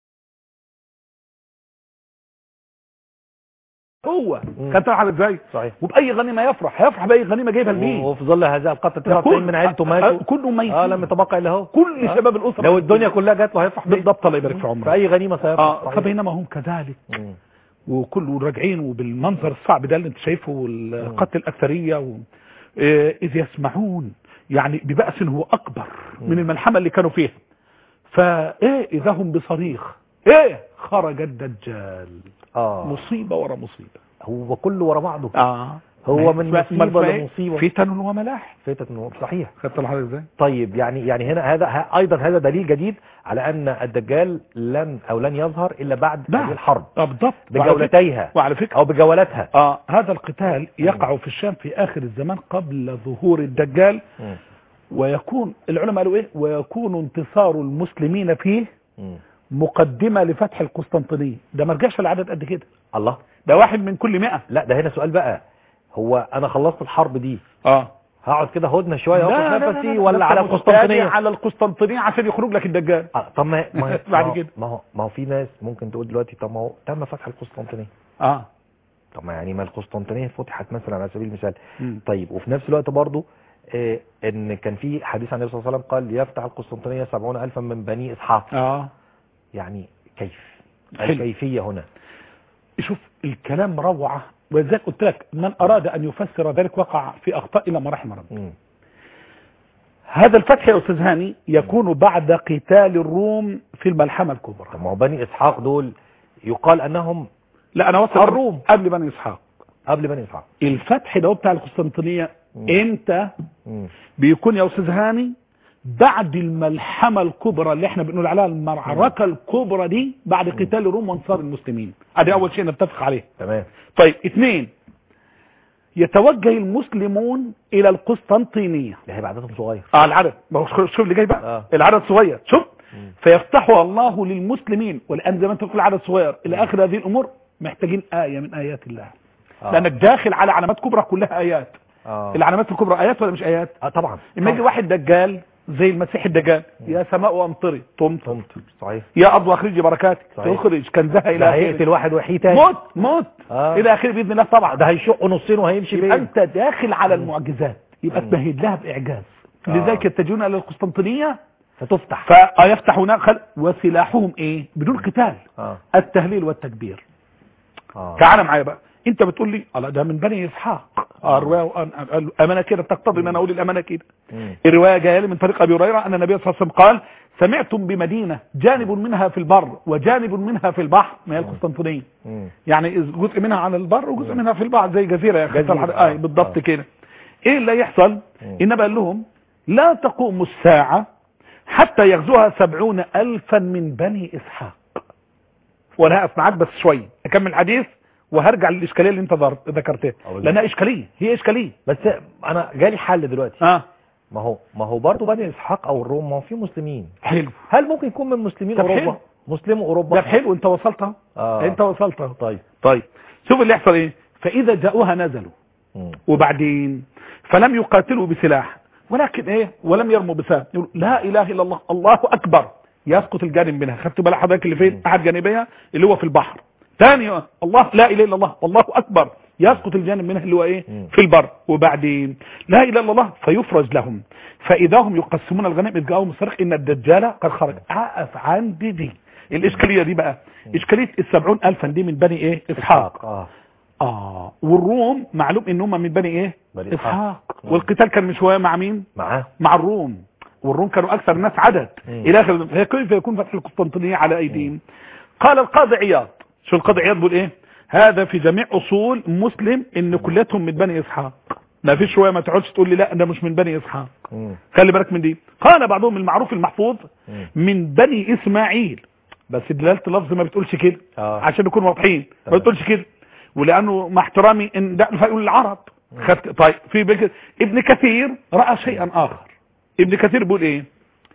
هو
مم.
كانت على ازاي
صحيح
وباي غنيمه يفرح هيفرح باي غنيمه جايبها لمين
وفي ظل هذا القتل 99 من عيلته ماتوا
كله ميت
اه لم يتبقى الا هو
كل
آه.
شباب الاسره
لو الدنيا كلها جات له هيفرح بيه.
بالضبط الله يبارك في
في
عمرك
اي غنيمه سيفرح
اه
صحيح.
فبينما هم كذلك
مم.
وكله راجعين وبالمنظر الصعب ده اللي انت شايفه والقتل الاكثريه و... آه، اذ يسمعون يعني ببأس هو اكبر من الملحمه اللي كانوا فيها فايه اذا هم بصريخ ايه خرج الدجال
اه
مصيبه ورا مصيبه
هو كله ورا بعضه
اه
هو من
ما- ما-
مصيبة
ما-
لمصيبة
فتن وملاح
فتت إنه صحيح
خدت لحضرتك ازاي
طيب يعني يعني هنا هذا ه- ايضا هذا دليل جديد على ان الدجال لن او لن يظهر الا بعد
نعم.
هذه الحرب
اه بالضبط وعلى فكرة-
بجولتيها
وعلى فكره
او بجولاتها
اه هذا القتال يقع في الشام في اخر الزمان قبل ظهور الدجال
مم.
ويكون العلماء قالوا ايه ويكون انتصار المسلمين فيه
مم.
مقدمه لفتح القسطنطينيه ده ما رجعش العدد قد كده
الله
ده واحد من كل 100
لا ده هنا سؤال بقى هو انا خلصت الحرب دي
اه
هقعد كده هدنه شويه
لا، لا،
واخد
لا،
نفسي
لا، لا،
ولا
ده
على
أنت
القسطنطينيه
مستعد على القسطنطينيه عشان يخرج لك الدجال
آه، طب ما ما هي-
بعد
ما هو-
كده.
ما هو ما هو في ناس ممكن تقول دلوقتي طب ما هو تم فتح القسطنطينيه
اه
طب ما يعني ما القسطنطينيه فتحت مثلا على سبيل المثال
مم.
طيب وفي نفس الوقت برضو آه، ان كان في حديث عن النبي صلى الله عليه وسلم قال يفتح القسطنطينيه سبعون الفا من بني اسحاق
اه
يعني كيف
حلو.
الكيفيه هنا
شوف الكلام روعه ولذلك قلت لك من اراد ان يفسر ذلك وقع في اخطاء الى ما رحم ربي
مم.
هذا الفتح يا استاذ هاني يكون بعد قتال الروم في الملحمه الكبرى
طب ما هو بني اسحاق دول يقال انهم
لا انا وصل
الروم.
قبل بني اسحاق
قبل بني اسحاق
الفتح ده بتاع القسطنطينيه
مم.
امتى
مم.
بيكون يا استاذ هاني بعد الملحمه الكبرى اللي احنا بنقول عليها المعركه الكبرى دي بعد قتال الروم وانصار المسلمين ادي اول شيء نتفق عليه
تمام
طيب اثنين يتوجه المسلمون الى القسطنطينيه
ده هيبقى عددهم صغير
اه العدد ما هو شوف اللي جاي بقى
آه.
العدد صغير شوف
مم.
فيفتحها الله للمسلمين والان زي ما انت بتقول عدد صغير الى اخر هذه الامور محتاجين ايه من ايات الله
آه.
لانك داخل على علامات كبرى كلها ايات
آه.
العلامات الكبرى ايات ولا مش ايات
آه طبعا
اما يجي واحد دجال زي المسيح الدجال يا سماء امطري تمطر
صمت صحيح
يا ارض اخرجي بركاتك
صحيح.
تخرج كنزها الى
ده
اخره
هيقتل واحد وحيد تاني
موت موت
آه.
الى اخره باذن الله طبعا
ده هيشق نصين وهيمشي
يبقى
بيه
انت داخل على المعجزات يبقى
مم.
تمهد لها باعجاز
آه.
لذلك يتجهون الى القسطنطينيه
فتفتح
فيفتحون خل... وسلاحهم ايه بدون قتال
اه
التهليل والتكبير
اه
تعال معايا بقى انت بتقول لي الله ده من بني اسحاق اه الروايه وأن- الامانه كده تقتضي ان انا اقول الامانه كده
مم.
الروايه جايه لي من طريق ابي هريره ان النبي صلى الله عليه وسلم قال سمعتم بمدينه جانب منها في البر وجانب منها في البحر ما هي القسطنطينيه
مم.
يعني جزء منها على البر وجزء منها في البحر زي جزيره يا اخي
جزيرة.
طلعت- آه بالضبط
آه.
كده ايه اللي يحصل
مم.
انما قال لهم لا تقوم الساعه حتى يغزوها سبعون الفا من بني اسحاق وانا هقف معاك بس شويه اكمل الحديث وهرجع للاشكاليه اللي انت ذر- ذكرتها
أقول
لانها اشكاليه هي اشكاليه
بس انا جالي حل دلوقتي
اه
ما هو ما هو برضه بني اسحاق او الروم ما هو في مسلمين
حلو
هل ممكن يكون من مسلمين
طب
اوروبا
حلو.
مسلم اوروبا
ده حلو انت وصلت اهو
اه
انت وصلت اهو
طيب
طيب شوف اللي يحصل ايه فاذا جاءوها نزلوا
مم.
وبعدين فلم يقاتلوا بسلاح ولكن ايه ولم يرموا بسهم يقول لا اله الا الله الله اكبر يسقط الجانب منها خدت بالك حضرتك اللي فين احد جانبيها اللي هو في البحر ثاني الله لا اله الا الله الله اكبر يسقط الجانب منها اللي هو ايه
مم.
في البر وبعدين لا اله الا الله فيفرج لهم فاذا هم يقسمون الغنائم اذ جاءهم الصرخ ان الدجال قد خرج اقف عندي دي الاشكاليه دي بقى اشكاليه السبعون الفا دي من بني ايه اسحاق
اه
اه والروم معلوم ان هم من بني ايه
بني
اسحاق
إسحاق.
والقتال كان من شويه مع مين
معاه
مع الروم والروم كانوا اكثر الناس عدد
مم.
الى اخر كيف يكون فتح القسطنطينيه على ايديهم قال القاضي عياض شو القاضي عياض بيقول ايه هذا في جميع اصول مسلم ان كليتهم من بني اسحاق ما فيش شويه ما تقعدش تقول لي لا ده مش من بني اسحاق
مم.
خلي بالك من دي قال بعضهم المعروف المحفوظ
مم.
من بني اسماعيل بس دلاله اللفظ ما بتقولش كده
آه.
عشان نكون واضحين ما
تمام.
بتقولش كده ولانه مع احترامي ان ده فيقول العرب خدت طيب في بك... ابن كثير راى شيئا اخر ابن كثير بيقول ايه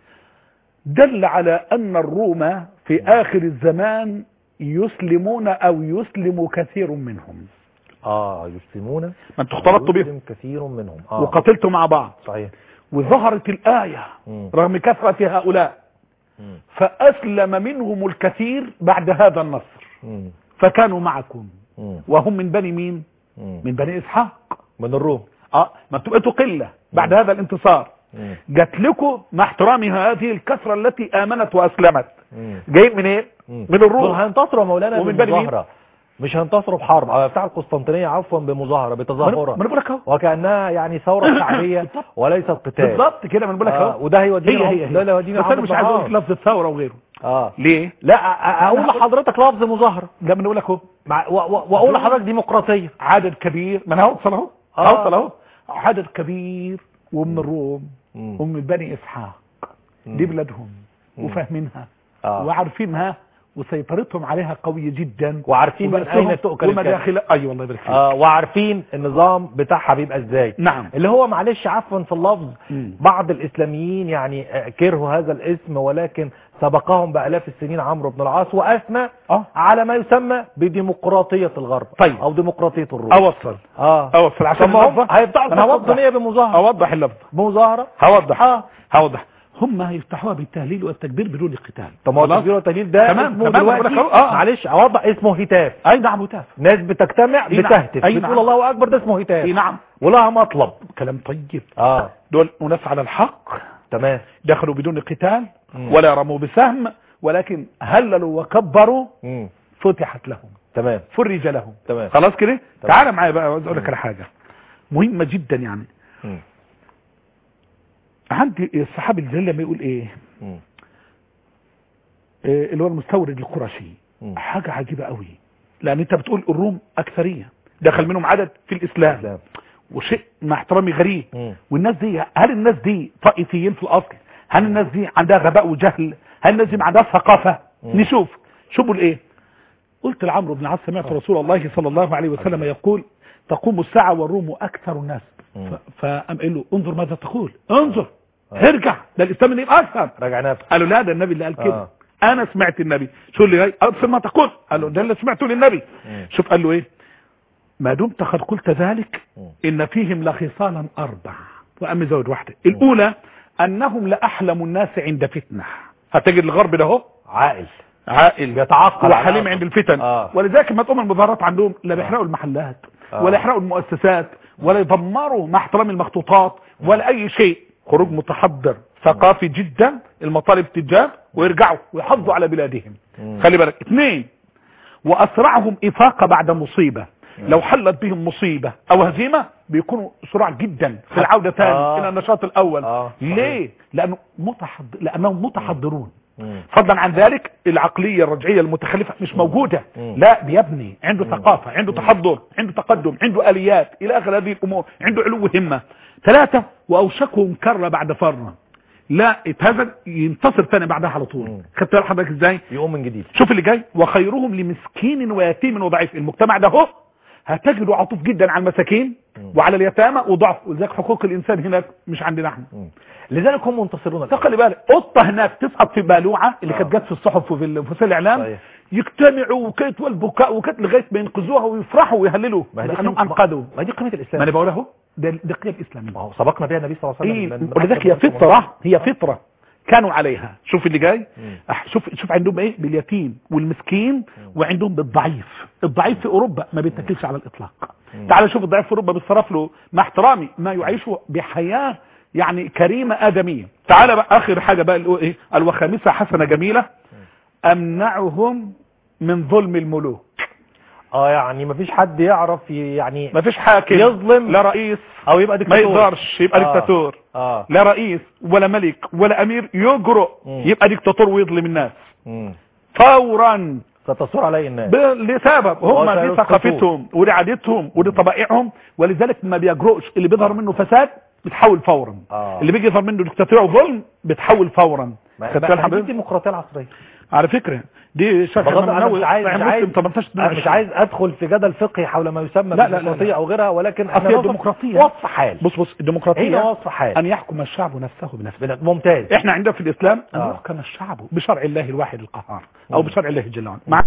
دل على ان الروم في اخر الزمان يسلمون او يسلم كثير منهم
اه يسلمون
ما انتوا اختلطتوا بهم
يسلم كثير منهم اه
وقتلتوا مع بعض
صحيح
وظهرت الايه
مم.
رغم كثره هؤلاء
مم.
فاسلم منهم الكثير بعد هذا النصر
مم.
فكانوا معكم
مم.
وهم من بني مين
مم.
من بني اسحاق
من الروم
اه ما انتوا بقيتوا قله بعد هذا الانتصار
مم.
جات لكم مع احترامي هذه الكثره التي امنت واسلمت
مم.
جايين من ايه
مم.
من
دول
الروم
هينتصروا يا مولانا
ومن بني مين؟
بمظاهرة مش هينتصروا بحرب او يفتحوا القسطنطينية عفوا بمظاهرة
ما انا
بتظاهرة
ما أنا بقول لك اهو
وكانها يعني ثورة شعبية
بالضبط.
وليست قتال
بالظبط كده ما انا بقول لك
آه
اهو
وده هيودينا
هي هي
ده اللي
هي
هيودينا
بس انا
عبد
مش عايز اقول
النهار.
لك لفظ الثوره وغيره
اه
ليه
لا أ- اقول لحضرتك لفظ مظاهرة
ده ما انا بقول لك اهو
مع- و- و- واقول لحضرتك ديمقراطية
عدد كبير ما انا هوصل اهو
آه.
اوصل اهو عدد كبير ومن الروم
مم.
ومن بني اسحاق
مم.
دي بلادهم
مم.
وفاهمينها
آه.
وعارفينها وسيطرتهم عليها قوية جدا
وعارفين من
وبأسهم
اين تؤكل الكلمة.
ومداخل اي والله يبارك فيك
آه وعارفين النظام بتاعها بيبقى ازاي
نعم
اللي هو معلش عفوا في اللفظ
مم.
بعض الاسلاميين يعني آه، كرهوا هذا الاسم ولكن سبقهم بالاف السنين عمرو بن العاص واثنى
اه
على ما يسمى بديمقراطيه الغرب
طيب.
او ديمقراطيه الروم
اوصل
اه
اوصل عشان
طب ما هم
اللفظة.
هيفتحوا
أنا
الفتوى
هوضح.
الدينيه بمظاهره
اوضح اللفظ
بمظاهره
هوضح
اه
هوضح هم هيفتحوها بالتهليل والتكبير بدون قتال
طب ما هو
خلاص؟
التكبير والتهليل ده
تمام،
اسمه
تمام،
دلوقتي
بقول لك أهو، آه.
معلش اوضح اسمه هتاف
اي نعم وتاف
ناس بتجتمع
أي نعم،
بتهتف
أي
بتقول
نعم.
الله اكبر ده اسمه
اي
هتاف
نعم
ولها مطلب
كلام طيب
اه
دول أناس على الحق
تمام
دخلوا بدون قتال
مم.
ولا رموا بسهم ولكن هللوا وكبروا
مم.
فتحت لهم
تمام
فرج لهم
تمام
خلاص كده
تمام.
تعال معايا بقى عاوز اقول لك على حاجه مهمه جدا يعني
مم.
عندي الصحابي الجليل لما يقول ايه
مم.
إيه اللي هو المستورد القرشي
مم.
حاجه عجيبه قوي لان انت بتقول الروم اكثريه دخل منهم عدد في الاسلام
إسلام.
وشيء مع احترامي غريب
مم.
والناس دي هل الناس دي طائفيين في الاصل هل الناس دي عندها غباء وجهل هل الناس دي ما عندها ثقافه
مم.
نشوف شو بقول ايه قلت لعمرو بن العاص سمعت رسول الله صلى الله عليه وسلم يقول تقوم الساعه والروم اكثر الناس
مم.
ف- فقام قال له انظر ماذا تقول انظر
آه.
ارجع ده الاسلام اللي يبقى اكثر
راجع نفسك
قالوا لا ده النبي اللي قال كده
آه.
انا سمعت النبي شو اللي جاي ابصر ما تقول قال له ده اللي سمعته للنبي
مم.
شوف قال له ايه ما دمت قد قلت ذلك
مم.
ان فيهم لخصالا اربع وام زود واحده الاولى انهم لاحلم الناس عند فتنه هتجد الغرب ده اهو
عاقل
عاقل
بيتعقل
وحليم
على
عند الفتن
آه.
ولذلك ما تقوم المظاهرات عندهم لا بيحرقوا المحلات
آه.
ولا يحرقوا المؤسسات ولا يدمروا مع احترام المخطوطات ولا اي شيء خروج متحضر ثقافي جدا المطالب تجاب ويرجعوا ويحافظوا على بلادهم
مم.
خلي بالك اثنين واسرعهم افاقه بعد مصيبه لو حلت بهم مصيبه او هزيمه بيكونوا سرعة جدا في العودة تاني
آه.
الى النشاط الاول
آه، صحيح.
ليه لانه متحضر لانهم متحضرون
مم.
فضلا عن ذلك العقلية الرجعية المتخلفة مش موجودة
مم.
لا بيبني عنده ثقافة عنده تحضر عنده تقدم عنده آليات إلى آخر هذه الأمور عنده علو همة ثلاثة وأوشكهم كرة بعد فرة لا اتهزم ينتصر ثاني بعدها على طول
مم.
خدت بالك حضرتك ازاي
يقوم من جديد
شوف اللي جاي وخيرهم لمسكين ويتيم وضعيف المجتمع ده هو هتجده عطوف جدا على المساكين
مم.
وعلى اليتامى وضعف ولذلك حقوق الانسان هناك مش عندنا احنا
مم. لذلك هم منتصرون الآن.
خلي بالك قطه هناك تسقط في بالوعه اللي
آه.
كانت جت في الصحف وفي ال- في وسائل الاعلام
صحيح.
يجتمعوا وكيت والبكاء وكيت لغايه ما ينقذوها ويفرحوا ويهللوا
ما هي دي
لانهم
قيمة-
انقذوا
ما دي قيمة
ما
الإسلام
انا بقول اهو ده ده قيم اسلاميه
ما هو سبقنا بها النبي صلى الله عليه
إيه
وسلم من-
ولذلك هي فطرة هي فطرة كانوا عليها شوف اللي جاي
مم.
أح- شوف شوف عندهم ايه باليتيم والمسكين وعندهم بالضعيف الضعيف في اوروبا ما بيتكلش على الاطلاق
مم.
تعال شوف الضعيف في اوروبا بيتصرف له مع احترامي ما يعيشه بحياة يعني كريمة آدمية تعال بقى آخر حاجة بقى اللي هو ايه الوخامسة حسنة جميلة أمنعهم من ظلم الملوك
اه يعني ما فيش حد يعرف ي- يعني
ما فيش حاكم
يظلم
لا رئيس
او يبقى
ما
ديكتاتور
يقدرش يبقى
آه.
ديكتاتور
اه
لا رئيس ولا ملك ولا امير يجرؤ
مم.
يبقى ديكتاتور ويظلم الناس
مم.
فورا
ستصور عليه الناس
ب- لسبب هم
وسيسقطون.
دي ثقافتهم ودي عادتهم ودي طبائعهم ولذلك ما بيجرؤش اللي بيظهر منه فساد بتحول فورا
آه.
اللي بيجي يظهر منه ديكتاتوريه وظلم بتحول فورا
ما
خدت
ما-
بالك
دي
حضرتك؟
الديمقراطيه العصريه
على فكره دي شرح
بغض
الإمام
انا
النووي
مش عايز
صحيح
مش عايز
مسلم 18
أنا مش عايز ادخل في جدل فقهي حول ما يسمى
لا، لا، لا،
بالديمقراطيه
لا.
او غيرها ولكن
أصل
احنا نظر-
الديمقراطية-
وصف حال
بص بص
هي
الديمقراطيه
وصف حال
ان يحكم الشعب نفسه بنفسه
ممتاز
احنا عندنا في الاسلام ان
آه.
يحكم الشعب بشرع الله الواحد القهار او
مم.
بشرع الله جل وعلا مع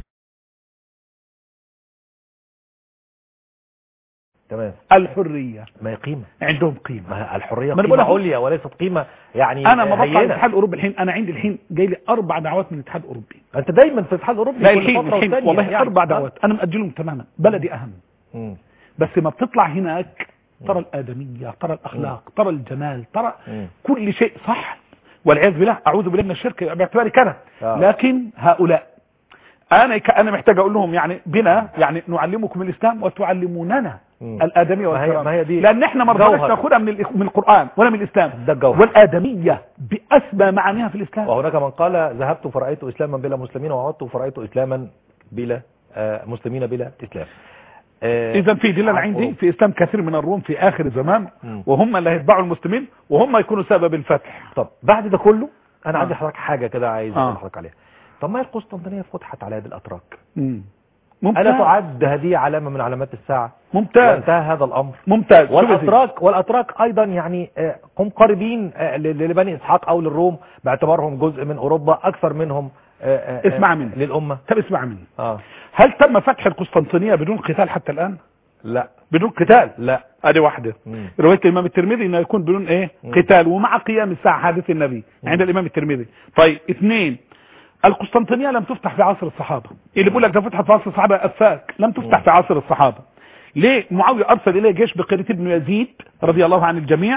تمام
الحريه
ما هي قيمه
عندهم قيمه
ما هي الحريه
ما أنا
قيمه
بقول لك-
عليا وليست قيمه يعني
انا ما بطلع
هينة.
الاتحاد الاوروبي الحين انا عندي الحين جاي لي اربع دعوات من الاتحاد الاوروبي
انت دايما في الاتحاد الاوروبي
لا
كل
الحين
فترة
الحين
والتانية
والله
يعني.
اربع دعوات انا مأجلهم تماما بلدي اهم
مم.
بس ما بتطلع هناك ترى الادميه ترى الاخلاق ترى الجمال ترى
مم.
كل شيء صح والعياذ بالله اعوذ بالله من الشرك باعتباري كذا
آه.
لكن هؤلاء انا ك- انا محتاج اقول لهم يعني بنا يعني نعلمكم الاسلام وتعلموننا
مم.
الادميه
ما هي-
والكرامه
ما هي دي
لان احنا ما رضيناش
جوهر.
ناخدها من الإخ- من القران ولا من الاسلام
ده الجوهر.
والادميه باسمى معانيها في الاسلام
وهناك من قال ذهبت فرأيت إسلاما بلا مسلمين وعدت فرأيت إسلاما بلا آه، مسلمين بلا إسلام آه،
اذا في دليل
عن
عندي
أوروبا.
في اسلام كثير من الروم في اخر الزمان
مم.
وهم اللي هيتبعوا المسلمين وهم يكونوا سبب الفتح
طب بعد ده كله انا
آه.
عندي حضرتك حاجه كده عايز
آه.
اقول لحضرتك عليها طب ما هي القسطنطينيه فتحت على يد الاتراك
مم.
الا
ممتاز
تعد هذه علامه من علامات الساعه
ممتاز
وانتهى هذا الامر
ممتاز شوف يا سيدي.
والاتراك والاتراك ايضا يعني آه، هم قريبين آه، ل- لبني اسحاق او للروم باعتبارهم جزء من اوروبا اكثر منهم آه، آه، آه،
اسمع مني.
للامه
طب اسمع مني
اه
هل تم فتح القسطنطينية بدون قتال حتى الان
لا
بدون قتال
لا
ادي واحدة
مم.
رواية الامام الترمذي انه يكون بدون ايه
مم.
قتال ومع قيام الساعة حادث النبي عند الامام الترمذي طيب اثنين القسطنطينية لم تفتح في عصر الصحابة اللي بيقول لك ده فتحت في عصر الصحابة افاك لم تفتح
مم.
في عصر الصحابة ليه معاوية ارسل اليه جيش بقيادة ابن يزيد رضي الله عن الجميع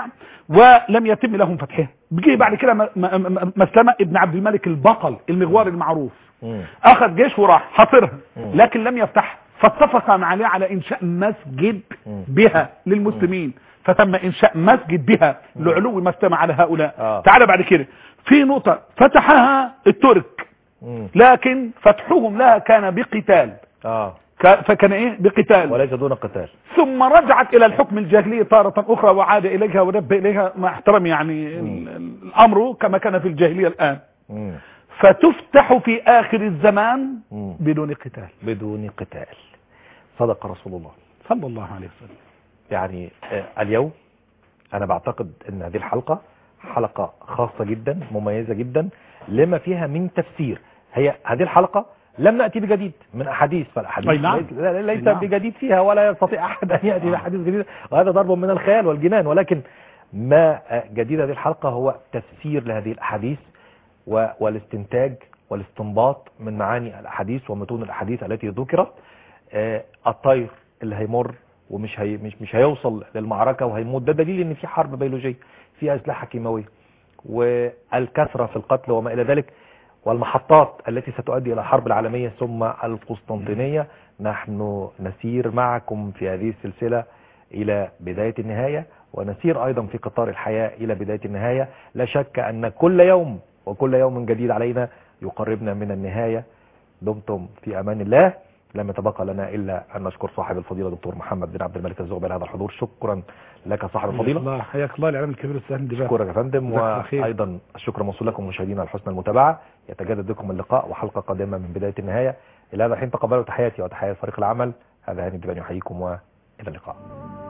ولم يتم لهم فتحها بيجي بعد كده م- م- م- مسلمة ابن عبد الملك البطل المغوار المعروف
مم.
اخذ جيش وراح حاصرها
مم.
لكن لم يفتح فاتفق مع علي على انشاء مسجد
مم.
بها للمسلمين فتم انشاء مسجد بها لعلو ما اجتمع على هؤلاء
آه.
تعال بعد كده في نقطة فتحها الترك
مم.
لكن فتحهم لها كان بقتال
اه
ك- فكان ايه بقتال
وليس دون قتال
ثم رجعت الى الحكم الجاهلي تارة اخرى وعاد اليها ونبه اليها مع احترام يعني ال- ال- الامر كما كان في الجاهلية الان
مم.
فتفتح في اخر الزمان
مم.
بدون قتال
بدون قتال صدق رسول الله
صلى الله عليه وسلم
يعني آه، اليوم انا بعتقد ان هذه الحلقة حلقة خاصة جدا مميزة جدا لما فيها من تفسير هي هذه الحلقة لم نأتي بجديد من أحاديث فالأحاديث
أي نعم.
ليس, لا- ليس
أي نعم.
بجديد فيها ولا يستطيع أحد أن يأتي بأحاديث جديدة وهذا ضرب من الخيال والجنان ولكن ما آه، جديد هذه الحلقة هو تفسير لهذه الأحاديث و- والاستنتاج والاستنباط من معاني الأحاديث ومتون الأحاديث التي ذكرت آه، الطير اللي هيمر ومش هي مش مش هيوصل للمعركة وهيموت ده دليل ان في حرب بيولوجية في أسلحة كيماوية والكثرة في القتل وما إلى ذلك والمحطات التي ستؤدي إلى الحرب العالمية ثم القسطنطينية نحن نسير معكم في هذه السلسلة إلى بداية النهاية ونسير أيضا في قطار الحياة إلى بداية النهاية لا شك أن كل يوم وكل يوم جديد علينا يقربنا من النهاية دمتم في أمان الله لم يتبقى لنا إلا أن نشكر صاحب الفضيلة دكتور محمد بن عبد الملك الزغبي على هذا الحضور شكرا لك صاحب الفضيلة
الله حياك الله العلم الكبير استاذ اندباه
شكرا يا فندم
جزاك الله خير.
وايضا الشكر موصول لكم مشاهدينا على حسن المتابعه يتجدد بكم اللقاء وحلقه قادمه من بدايه النهايه الى هذا الحين تقبلوا تحياتي وتحيات فريق العمل هذا هاني الدباني يحييكم والى اللقاء